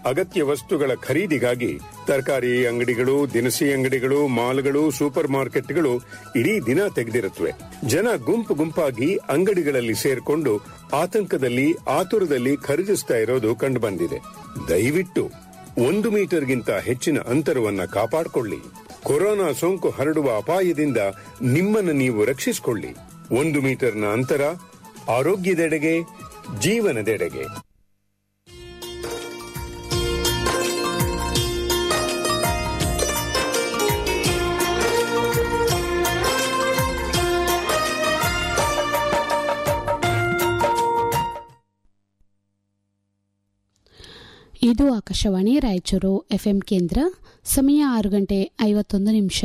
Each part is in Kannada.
ಅಗತ್ಯ ವಸ್ತುಗಳ ಖರೀದಿಗಾಗಿ ತರಕಾರಿ ಅಂಗಡಿಗಳು ದಿನಸಿ ಅಂಗಡಿಗಳು ಮಾಲ್ಗಳು ಸೂಪರ್ ಮಾರ್ಕೆಟ್ಗಳು ಇಡೀ ದಿನ ತೆಗೆದಿರುತ್ತವೆ ಜನ ಗುಂಪು ಗುಂಪಾಗಿ ಅಂಗಡಿಗಳಲ್ಲಿ ಸೇರ್ಕೊಂಡು ಆತಂಕದಲ್ಲಿ ಆತುರದಲ್ಲಿ ಖರೀದಿಸ್ತಾ ಇರೋದು ಕಂಡುಬಂದಿದೆ ದಯವಿಟ್ಟು ಒಂದು ಮೀಟರ್ಗಿಂತ ಹೆಚ್ಚಿನ ಅಂತರವನ್ನ ಕಾಪಾಡಿಕೊಳ್ಳಿ ಕೊರೋನಾ ಸೋಂಕು ಹರಡುವ ಅಪಾಯದಿಂದ ನಿಮ್ಮನ್ನು ನೀವು ರಕ್ಷಿಸಿಕೊಳ್ಳಿ ಒಂದು ಮೀಟರ್ನ ಅಂತರ ಆರೋಗ್ಯದೆಡೆಗೆ ಜೀವನದೆಡೆಗೆ ಇದು ಆಕಾಶವಾಣಿ ರಾಯಚೂರು ಎಫ್ಎಂ ಕೇಂದ್ರ ಸಮಯ ಆರು ಗಂಟೆ ಐವತ್ತೊಂದು ನಿಮಿಷ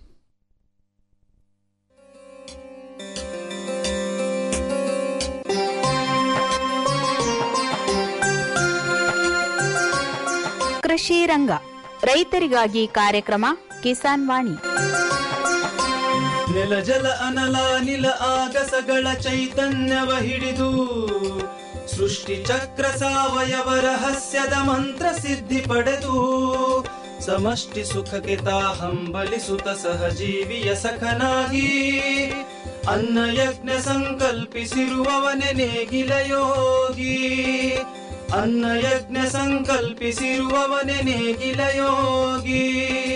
ಕೃಷಿ ರಂಗ ರೈತರಿಗಾಗಿ ಕಾರ್ಯಕ್ರಮ ಕಿಸಾನ್ ವಾಣಿ ನೆಲ ಜಲ ಅನಲ ನಿಲ ಆಗಸಗಳ ಚೈತನ್ಯವ ಹಿಡಿದು ಸೃಷ್ಟಿ ಚಕ್ರ ಸಾವಯವ ರಹಸ್ಯದ ಮಂತ್ರ ಸಿದ್ಧಿ ಪಡೆದು ಸಮಷ್ಟಿ ಸುಖಕ್ಕೆ ತಾ ಹಂಬಲಿಸುತ್ತ ಸಹಜೀವಿಯ ಸಖನಾಗಿ ಅನ್ನ ಯಜ್ಞ ಸಂಕಲ್ಪಿಸಿರುವವನೆ ನೇಗಿಲ ಯೋಗಿ ಅನ್ನ ಯಜ್ಞ ಸಂಕಲ್ಪಿಸಿರುವವನೆ ನೇಗಿಲ ಯೋಗಿ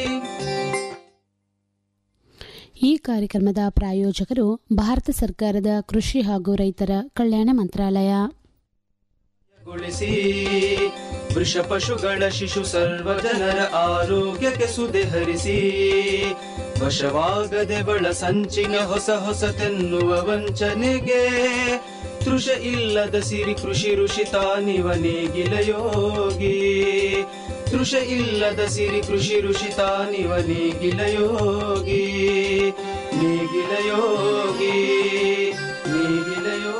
ಈ ಕಾರ್ಯಕ್ರಮದ ಪ್ರಾಯೋಜಕರು ಭಾರತ ಸರ್ಕಾರದ ಕೃಷಿ ಹಾಗೂ ರೈತರ ಕಲ್ಯಾಣ ಮಂತ್ರಾಲಯ ಗೊಳಿಸಿ ವೃಷ ಪಶುಗಳ ಶಿಶು ಸರ್ವ ಜನರ ಆರೋಗ್ಯಕ್ಕೆ ಸುದೆ ಹರಿಸಿ ವಶವಾಗದೆ ಬಳ ಸಂಚಿನ ಹೊಸ ಹೊಸತೆನ್ನುವ ವಂಚನೆಗೆ ತೃಷ ಇಲ್ಲದ ಸಿರಿ ಕೃಷಿ ಋಷಿ ತಾನಿವ ನೇಗಿಲ ಯೋಗಿ ತೃಷ ಇಲ್ಲದ ಸಿರಿ ಕೃಷಿ ಋಷಿ ತಾನಿವ ನೇಗಿಲ ಯೋಗಿ ನೇಗಿಲ ಯೋಗಿ ನೇಗಿಲ ಯೋಗಿ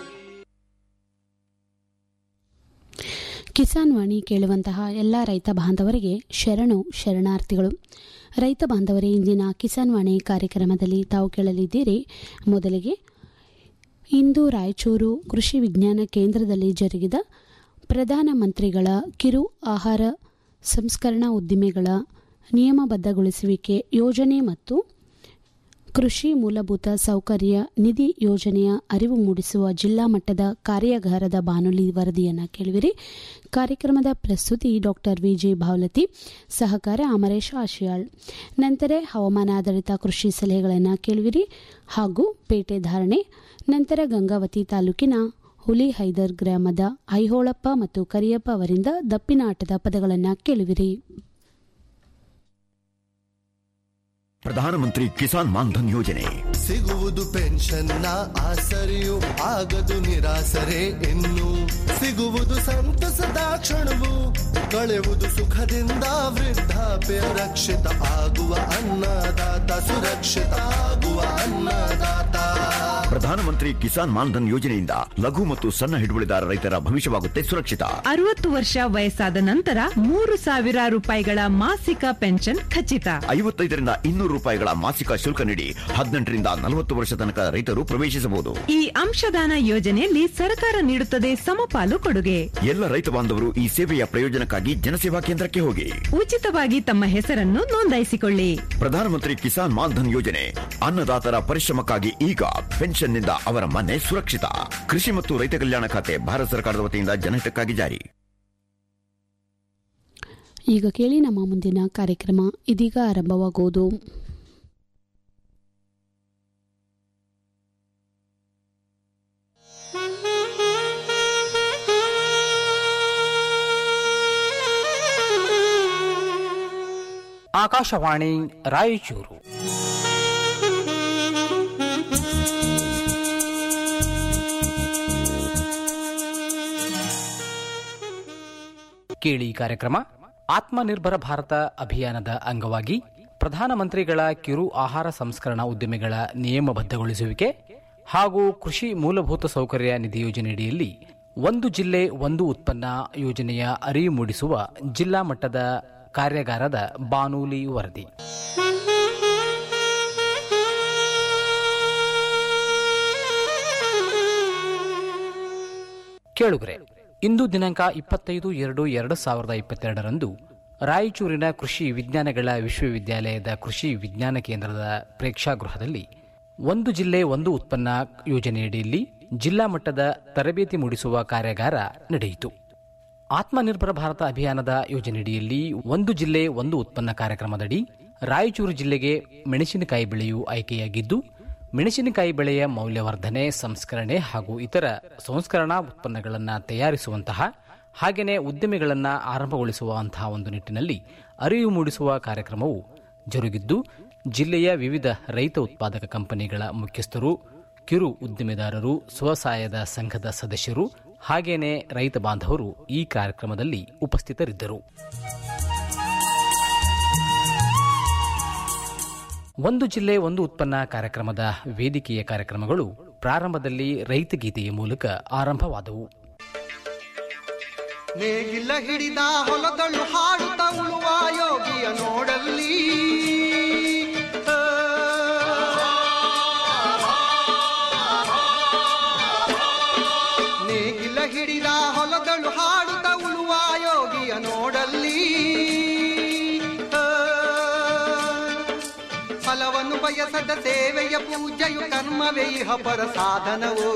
ಕಿಸಾನ್ ವಾಣಿ ಕೇಳುವಂತಹ ಎಲ್ಲ ರೈತ ಬಾಂಧವರಿಗೆ ಶರಣು ಶರಣಾರ್ಥಿಗಳು ರೈತ ಬಾಂಧವರೇ ಇಂದಿನ ಕಿಸಾನ್ ವಾಣಿ ಕಾರ್ಯಕ್ರಮದಲ್ಲಿ ತಾವು ಕೇಳಲಿದ್ದೀರಿ ಮೊದಲಿಗೆ ಇಂದು ರಾಯಚೂರು ಕೃಷಿ ವಿಜ್ಞಾನ ಕೇಂದ್ರದಲ್ಲಿ ಜರುಗಿದ ಪ್ರಧಾನಮಂತ್ರಿಗಳ ಕಿರು ಆಹಾರ ಸಂಸ್ಕರಣಾ ಉದ್ದಿಮೆಗಳ ನಿಯಮಬದ್ಧಗೊಳಿಸುವಿಕೆ ಯೋಜನೆ ಮತ್ತು ಕೃಷಿ ಮೂಲಭೂತ ಸೌಕರ್ಯ ನಿಧಿ ಯೋಜನೆಯ ಅರಿವು ಮೂಡಿಸುವ ಜಿಲ್ಲಾ ಮಟ್ಟದ ಕಾರ್ಯಾಗಾರದ ಬಾನುಲಿ ವರದಿಯನ್ನು ಕೇಳುವಿರಿ ಕಾರ್ಯಕ್ರಮದ ಪ್ರಸ್ತುತಿ ಡಾಕ್ಟರ್ ವಿಜಿ ಭಾವಲತಿ ಸಹಕಾರ ಅಮರೇಶ್ ಆಶಿಯಾಳ್ ನಂತರ ಹವಾಮಾನ ಆಧಾರಿತ ಕೃಷಿ ಸಲಹೆಗಳನ್ನು ಕೇಳುವಿರಿ ಹಾಗೂ ಪೇಟೆ ಧಾರಣೆ ನಂತರ ಗಂಗಾವತಿ ತಾಲೂಕಿನ ಹುಲಿ ಹೈದರ್ ಗ್ರಾಮದ ಐಹೋಳಪ್ಪ ಮತ್ತು ಕರಿಯಪ್ಪ ಅವರಿಂದ ದಪ್ಪಿನ ಆಟದ ಪದಗಳನ್ನು ಕೇಳುವಿರಿ ಪ್ರಧಾನಮಂತ್ರಿ ಕಿಸಾನ್ ಮಾನ್ಧನ್ ಯೋಜನೆ ಸಿಗುವುದು ಪೆನ್ಷನ್ನ ಆಸರೆಯು ಆಗದು ನಿರಾಸರೆ ಇನ್ನು ಸಿಗುವುದು ಸಂತಸದ ಕ್ಷಣವು ಕಳೆವುದು ಸುಖದಿಂದ ವೃದ್ಧಾಪ್ಯ ರಕ್ಷಿತ ಆಗುವ ಅನ್ನದಾತ ಸುರಕ್ಷಿತ ಆಗುವ ಅನ್ನದಾತ ಪ್ರಧಾನಮಂತ್ರಿ ಕಿಸಾನ್ ಮಾನ್ಧನ್ ಯೋಜನೆಯಿಂದ ಲಘು ಮತ್ತು ಸಣ್ಣ ಹಿಡುವಳಿದಾರ ರೈತರ ಭವಿಷ್ಯವಾಗುತ್ತೆ ಸುರಕ್ಷಿತ ಅರವತ್ತು ವರ್ಷ ವಯಸ್ಸಾದ ನಂತರ ಮೂರು ಸಾವಿರ ರೂಪಾಯಿಗಳ ಮಾಸಿಕ ಪೆನ್ಷನ್ ಖಚಿತ ಐವತ್ತೈದರಿಂದ ಇನ್ನೂರು ರೂಪಾಯಿಗಳ ಮಾಸಿಕ ಶುಲ್ಕ ನೀಡಿ ಹದಿನೆಂಟರಿಂದ ನಲವತ್ತು ವರ್ಷ ತನಕ ರೈತರು ಪ್ರವೇಶಿಸಬಹುದು ಈ ಅಂಶದಾನ ಯೋಜನೆಯಲ್ಲಿ ಸರ್ಕಾರ ನೀಡುತ್ತದೆ ಸಮಪಾಲು ಕೊಡುಗೆ ಎಲ್ಲ ರೈತ ಬಾಂಧವರು ಈ ಸೇವೆಯ ಪ್ರಯೋಜನಕ್ಕಾಗಿ ಜನಸೇವಾ ಕೇಂದ್ರಕ್ಕೆ ಹೋಗಿ ಉಚಿತವಾಗಿ ತಮ್ಮ ಹೆಸರನ್ನು ನೋಂದಾಯಿಸಿಕೊಳ್ಳಿ ಪ್ರಧಾನಮಂತ್ರಿ ಕಿಸಾನ್ ಮಾನ್ಧನ್ ಯೋಜನೆ ಅನ್ನದಾತರ ಪರಿಶ್ರಮಕ್ಕಾಗಿ ಈಗ ಪೆನ್ಷನ್ನಿಂದ ಅವರ ಮನೆ ಸುರಕ್ಷಿತ ಕೃಷಿ ಮತ್ತು ರೈತ ಕಲ್ಯಾಣ ಖಾತೆ ಭಾರತ ಸರ್ಕಾರದ ವತಿಯಿಂದ ಜನಹಿತಕ್ಕಾಗಿ ಜಾರಿ ಈಗ ಕೇಳಿ ನಮ್ಮ ಮುಂದಿನ ಕಾರ್ಯಕ್ರಮ ಇದೀಗ ಆರಂಭವಾಗುವುದು ಆಕಾಶವಾಣಿ ರಾಯಚೂರು ಕೇಳಿ ಕಾರ್ಯಕ್ರಮ ಆತ್ಮನಿರ್ಭರ ಭಾರತ ಅಭಿಯಾನದ ಅಂಗವಾಗಿ ಪ್ರಧಾನಮಂತ್ರಿಗಳ ಕಿರು ಆಹಾರ ಸಂಸ್ಕರಣಾ ಉದ್ದಿಮೆಗಳ ನಿಯಮಬದ್ಧಗೊಳಿಸುವಿಕೆ ಹಾಗೂ ಕೃಷಿ ಮೂಲಭೂತ ಸೌಕರ್ಯ ನಿಧಿ ಯೋಜನೆಯಡಿಯಲ್ಲಿ ಒಂದು ಜಿಲ್ಲೆ ಒಂದು ಉತ್ಪನ್ನ ಯೋಜನೆಯ ಅರಿವು ಮೂಡಿಸುವ ಜಿಲ್ಲಾ ಮಟ್ಟದ ಕಾರ್ಯಾಗಾರದ ಬಾನೂಲಿ ವರದಿ ಕೇಳುಗರೆ ಇಂದು ದಿನಾಂಕ ಇಪ್ಪತ್ತೈದು ಎರಡು ಎರಡು ಸಾವಿರದ ಇಪ್ಪತ್ತೆರಡರಂದು ರಾಯಚೂರಿನ ಕೃಷಿ ವಿಜ್ಞಾನಗಳ ವಿಶ್ವವಿದ್ಯಾಲಯದ ಕೃಷಿ ವಿಜ್ಞಾನ ಕೇಂದ್ರದ ಪ್ರೇಕ್ಷಾಗೃಹದಲ್ಲಿ ಒಂದು ಜಿಲ್ಲೆ ಒಂದು ಉತ್ಪನ್ನ ಯೋಜನೆಯಡಿಯಲ್ಲಿ ಜಿಲ್ಲಾ ಮಟ್ಟದ ತರಬೇತಿ ಮೂಡಿಸುವ ಕಾರ್ಯಾಗಾರ ನಡೆಯಿತು ಆತ್ಮನಿರ್ಭರ ಭಾರತ ಅಭಿಯಾನದ ಯೋಜನೆಯಡಿಯಲ್ಲಿ ಒಂದು ಜಿಲ್ಲೆ ಒಂದು ಉತ್ಪನ್ನ ಕಾರ್ಯಕ್ರಮದಡಿ ರಾಯಚೂರು ಜಿಲ್ಲೆಗೆ ಮೆಣಸಿನಕಾಯಿ ಬೆಳೆಯು ಆಯ್ಕೆಯಾಗಿದ್ದು ಮೆಣಸಿನಕಾಯಿ ಬೆಳೆಯ ಮೌಲ್ಯವರ್ಧನೆ ಸಂಸ್ಕರಣೆ ಹಾಗೂ ಇತರ ಸಂಸ್ಕರಣಾ ಉತ್ಪನ್ನಗಳನ್ನು ತಯಾರಿಸುವಂತಹ ಹಾಗೆಯೇ ಉದ್ಯಮಿಗಳನ್ನು ಆರಂಭಗೊಳಿಸುವಂತಹ ಒಂದು ನಿಟ್ಟಿನಲ್ಲಿ ಅರಿವು ಮೂಡಿಸುವ ಕಾರ್ಯಕ್ರಮವು ಜರುಗಿದ್ದು ಜಿಲ್ಲೆಯ ವಿವಿಧ ರೈತ ಉತ್ಪಾದಕ ಕಂಪನಿಗಳ ಮುಖ್ಯಸ್ಥರು ಕಿರು ಉದ್ದಿಮೆದಾರರು ಸ್ವಸಹಾಯದ ಸಂಘದ ಸದಸ್ಯರು ಹಾಗೇನೆ ರೈತ ಬಾಂಧವರು ಈ ಕಾರ್ಯಕ್ರಮದಲ್ಲಿ ಉಪಸ್ಥಿತರಿದ್ದರು ಒಂದು ಜಿಲ್ಲೆ ಒಂದು ಉತ್ಪನ್ನ ಕಾರ್ಯಕ್ರಮದ ವೇದಿಕೆಯ ಕಾರ್ಯಕ್ರಮಗಳು ಪ್ರಾರಂಭದಲ್ಲಿ ರೈತಗೀತೆಯ ಮೂಲಕ ಆರಂಭವಾದವು ನೇಗಿಲ ಹಿಡಿದ ಹೊಲದಳು ಹಾಡುತ್ತ ಉಳುವ ಯೋಗಿಯ ನೋಡಲ್ಲಿ ನೇಗಿಲ ಹಿಡಿದ ಹೊಲದಳು ಹಾಡುತ್ತ ಉಳುವ ಯೋಗಿಯ ನೋಡಲ್ಲಿ ಫಲವನ್ನು ಬಯಸದ ಸೇವೆಯ ಪೂಜೆಯು ಕರ್ಮವೇ ಇಹ ಪರ ಸಾಧನವು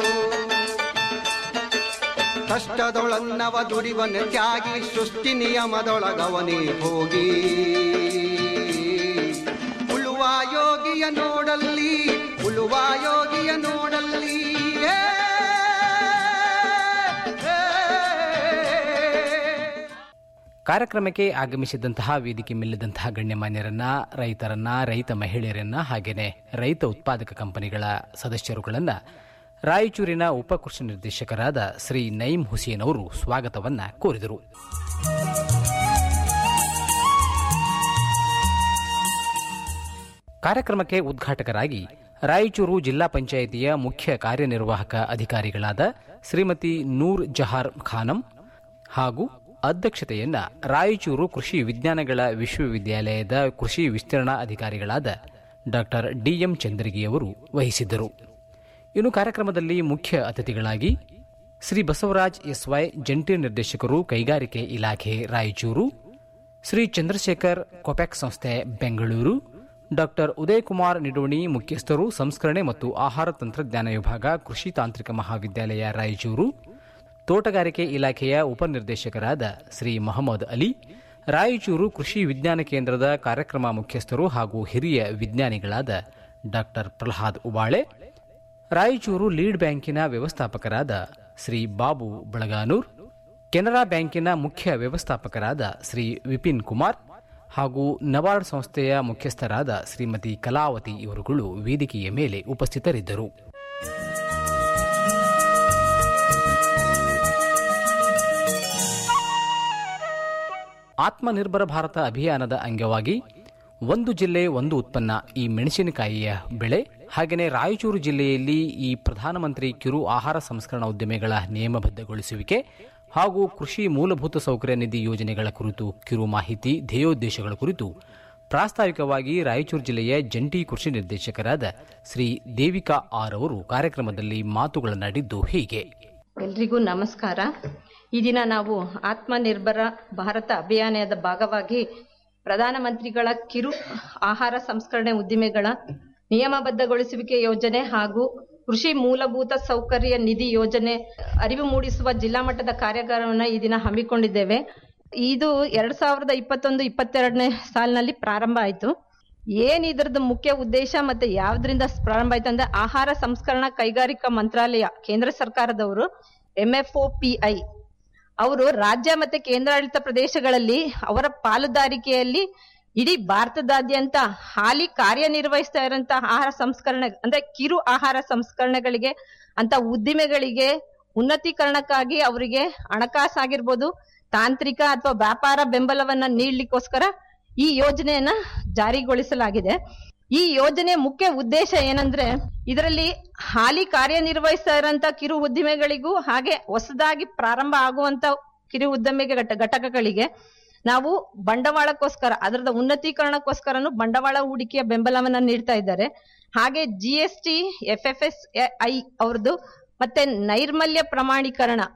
ಕಷ್ಟದೊಳನ್ನವ ದುಡಿವನ ತ್ಯಾಗಿ ಸೃಷ್ಟಿ ನಿಯಮದೊಳಗವನೇ ಹೋಗಿ ಉಳುವ ಯೋಗಿಯ ನೋಡಲ್ಲಿ ಉಳುವ ಯೋಗಿಯ ನೋಡಲ್ಲಿ ಏ, ಏ, ಕಾರ್ಯಕ್ರಮಕ್ಕೆ ಆಗಮಿಸಿದಂತಹ ವೇದಿಕೆ ಮೇಲಿದ್ದಂತಹ ಗಣ್ಯಮಾನ್ಯರನ್ನ ರೈತರನ್ನ ರೈತ ಮಹಿಳೆಯರನ್ನ ಹಾಗೇನೆ ರೈತ ಉತ್ಪಾದಕ ಕಂಪನಿಗಳ ಸದಸ್ಯರುಗಳನ್ನ ರಾಯಚೂರಿನ ಉಪ ಕೃಷಿ ನಿರ್ದೇಶಕರಾದ ಶ್ರೀ ನঈಂ ಹುಸೇನ್ ಅವರು ಸ್ವಾಗತವನ್ನ ಕೋರಿದರು ಕಾರ್ಯಕ್ರಮಕ್ಕೆ ಉದ್ಘಾಟಕರಾಗಿ ರಾಯಚೂರು ಜಿಲ್ಲಾ ಪಂಚಾಯಿತಿಯ ಮುಖ್ಯ ಕಾರ್ಯನಿರ್ವಾಹಕ ಅಧಿಕಾರಿಗಳಾದ ಶ್ರೀಮತಿ ನೂರ್ ಜಹಾರ್ ಖಾನಂ ಹಾಗೂ ಅಧ್ಯಕ್ಷತೆಯನ್ನ ರಾಯಚೂರು ಕೃಷಿ ವಿಜ್ಞಾನಗಳ ವಿಶ್ವವಿದ್ಯಾಲಯದ ಕೃಷಿ ವಿಸ್ತರಣಾ ಅಧಿಕಾರಿಗಳಾದ ಡಾಕ್ಟರ್ ಡಿಎಂ ಚಂದ್ರಗಿಯವರು ವಹಿಸಿದ್ದರು ಇನ್ನು ಕಾರ್ಯಕ್ರಮದಲ್ಲಿ ಮುಖ್ಯ ಅತಿಥಿಗಳಾಗಿ ಶ್ರೀ ಬಸವರಾಜ್ ಎಸ್ವೈ ಜಂಟಿ ನಿರ್ದೇಶಕರು ಕೈಗಾರಿಕೆ ಇಲಾಖೆ ರಾಯಚೂರು ಶ್ರೀ ಚಂದ್ರಶೇಖರ್ ಕೊಪ್ಯಾಕ್ ಸಂಸ್ಥೆ ಬೆಂಗಳೂರು ಡಾಕ್ಟರ್ ಉದಯಕುಮಾರ್ ನಿಡೋಣಿ ಮುಖ್ಯಸ್ಥರು ಸಂಸ್ಕರಣೆ ಮತ್ತು ಆಹಾರ ತಂತ್ರಜ್ಞಾನ ವಿಭಾಗ ಕೃಷಿ ತಾಂತ್ರಿಕ ಮಹಾವಿದ್ಯಾಲಯ ರಾಯಚೂರು ತೋಟಗಾರಿಕೆ ಇಲಾಖೆಯ ಉಪನಿರ್ದೇಶಕರಾದ ಶ್ರೀ ಮೊಹಮ್ಮದ್ ಅಲಿ ರಾಯಚೂರು ಕೃಷಿ ವಿಜ್ಞಾನ ಕೇಂದ್ರದ ಕಾರ್ಯಕ್ರಮ ಮುಖ್ಯಸ್ಥರು ಹಾಗೂ ಹಿರಿಯ ವಿಜ್ಞಾನಿಗಳಾದ ಡಾಕ್ಟರ್ ಪ್ರಹ್ಲಾದ್ ಉಬಾಳೆ ರಾಯಚೂರು ಲೀಡ್ ಬ್ಯಾಂಕಿನ ವ್ಯವಸ್ಥಾಪಕರಾದ ಶ್ರೀ ಬಾಬು ಬಳಗಾನೂರ್ ಕೆನರಾ ಬ್ಯಾಂಕಿನ ಮುಖ್ಯ ವ್ಯವಸ್ಥಾಪಕರಾದ ಶ್ರೀ ವಿಪಿನ್ ಕುಮಾರ್ ಹಾಗೂ ನಬಾರ್ಡ್ ಸಂಸ್ಥೆಯ ಮುಖ್ಯಸ್ಥರಾದ ಶ್ರೀಮತಿ ಕಲಾವತಿ ಇವರುಗಳು ವೇದಿಕೆಯ ಮೇಲೆ ಉಪಸ್ಥಿತರಿದ್ದರು ಆತ್ಮನಿರ್ಭರ ಭಾರತ ಅಭಿಯಾನದ ಅಂಗವಾಗಿ ಒಂದು ಜಿಲ್ಲೆ ಒಂದು ಉತ್ಪನ್ನ ಈ ಮೆಣಸಿನಕಾಯಿಯ ಬೆಳೆ ಹಾಗೆಯೇ ರಾಯಚೂರು ಜಿಲ್ಲೆಯಲ್ಲಿ ಈ ಪ್ರಧಾನಮಂತ್ರಿ ಕಿರು ಆಹಾರ ಸಂಸ್ಕರಣಾ ಉದ್ಯಮಿಗಳ ನಿಯಮಬದ್ಧಗೊಳಿಸುವಿಕೆ ಹಾಗೂ ಕೃಷಿ ಮೂಲಭೂತ ಸೌಕರ್ಯ ನಿಧಿ ಯೋಜನೆಗಳ ಕುರಿತು ಕಿರು ಮಾಹಿತಿ ಧ್ಯೇಯೋದ್ದೇಶಗಳ ಕುರಿತು ಪ್ರಾಸ್ತಾವಿಕವಾಗಿ ರಾಯಚೂರು ಜಿಲ್ಲೆಯ ಜಂಟಿ ಕೃಷಿ ನಿರ್ದೇಶಕರಾದ ಶ್ರೀ ದೇವಿಕಾ ಆರ್ ಅವರು ಕಾರ್ಯಕ್ರಮದಲ್ಲಿ ಮಾತುಗಳನ್ನಾಡಿದ್ದು ಹೀಗೆ ಎಲ್ರಿಗೂ ನಮಸ್ಕಾರ ಈ ದಿನ ನಾವು ಆತ್ಮನಿರ್ಭರ ಭಾರತ ಅಭಿಯಾನದ ಭಾಗವಾಗಿ ಪ್ರಧಾನಮಂತ್ರಿಗಳ ಕಿರು ಆಹಾರ ಸಂಸ್ಕರಣೆ ಉದ್ದಿಮೆಗಳ ನಿಯಮಬದ್ಧಗೊಳಿಸುವಿಕೆ ಯೋಜನೆ ಹಾಗೂ ಕೃಷಿ ಮೂಲಭೂತ ಸೌಕರ್ಯ ನಿಧಿ ಯೋಜನೆ ಅರಿವು ಮೂಡಿಸುವ ಜಿಲ್ಲಾ ಮಟ್ಟದ ಕಾರ್ಯಾಗಾರವನ್ನು ಈ ದಿನ ಹಮ್ಮಿಕೊಂಡಿದ್ದೇವೆ ಇದು ಎರಡ್ ಸಾವಿರದ ಇಪ್ಪತ್ತೊಂದು ಇಪ್ಪತ್ತೆರಡನೇ ಸಾಲಿನಲ್ಲಿ ಪ್ರಾರಂಭ ಆಯಿತು ಏನ್ ಇದ್ರದ್ದು ಮುಖ್ಯ ಉದ್ದೇಶ ಮತ್ತೆ ಯಾವ್ದ್ರಿಂದ ಪ್ರಾರಂಭ ಆಯ್ತು ಅಂದ್ರೆ ಆಹಾರ ಸಂಸ್ಕರಣಾ ಕೈಗಾರಿಕಾ ಮಂತ್ರಾಲಯ ಕೇಂದ್ರ ಸರ್ಕಾರದವರು ಎಂಎಫ್ಒಪಿಐ ಅವರು ರಾಜ್ಯ ಮತ್ತೆ ಕೇಂದ್ರಾಡಳಿತ ಪ್ರದೇಶಗಳಲ್ಲಿ ಅವರ ಪಾಲುದಾರಿಕೆಯಲ್ಲಿ ಇಡೀ ಭಾರತದಾದ್ಯಂತ ಹಾಲಿ ಕಾರ್ಯನಿರ್ವಹಿಸ್ತಾ ಇರುವಂತಹ ಆಹಾರ ಸಂಸ್ಕರಣೆ ಅಂದ್ರೆ ಕಿರು ಆಹಾರ ಸಂಸ್ಕರಣೆಗಳಿಗೆ ಅಂತ ಉದ್ದಿಮೆಗಳಿಗೆ ಉನ್ನತೀಕರಣಕ್ಕಾಗಿ ಅವರಿಗೆ ಹಣಕಾಸಾಗಿರ್ಬೋದು ತಾಂತ್ರಿಕ ಅಥವಾ ವ್ಯಾಪಾರ ಬೆಂಬಲವನ್ನ ನೀಡ್ಲಿಕ್ಕೋಸ್ಕರ ಈ ಯೋಜನೆಯನ್ನ ಜಾರಿಗೊಳಿಸಲಾಗಿದೆ ಈ ಯೋಜನೆ ಮುಖ್ಯ ಉದ್ದೇಶ ಏನಂದ್ರೆ ಇದರಲ್ಲಿ ಹಾಲಿ ಕಾರ್ಯನಿರ್ವಹಿಸ್ತಾ ಇರೋಂತ ಕಿರು ಉದ್ದಿಮೆಗಳಿಗೂ ಹಾಗೆ ಹೊಸದಾಗಿ ಪ್ರಾರಂಭ ಆಗುವಂತ ಕಿರು ಉದ್ಯಮಿಗೆ ಘಟ ಘಟಕಗಳಿಗೆ ನಾವು ಬಂಡವಾಳಕ್ಕೋಸ್ಕರ ಅದರದ ಉನ್ನತೀಕರಣಕ್ಕೋಸ್ಕರನು ಬಂಡವಾಳ ಹೂಡಿಕೆಯ ಬೆಂಬಲವನ್ನ ನೀಡ್ತಾ ಇದ್ದಾರೆ ಹಾಗೆ G S T F F S I ಅವ್ರದ್ದು ಮತ್ತೆ ನೈರ್ಮಲ್ಯ ಪ್ರಮಾಣೀಕರಣ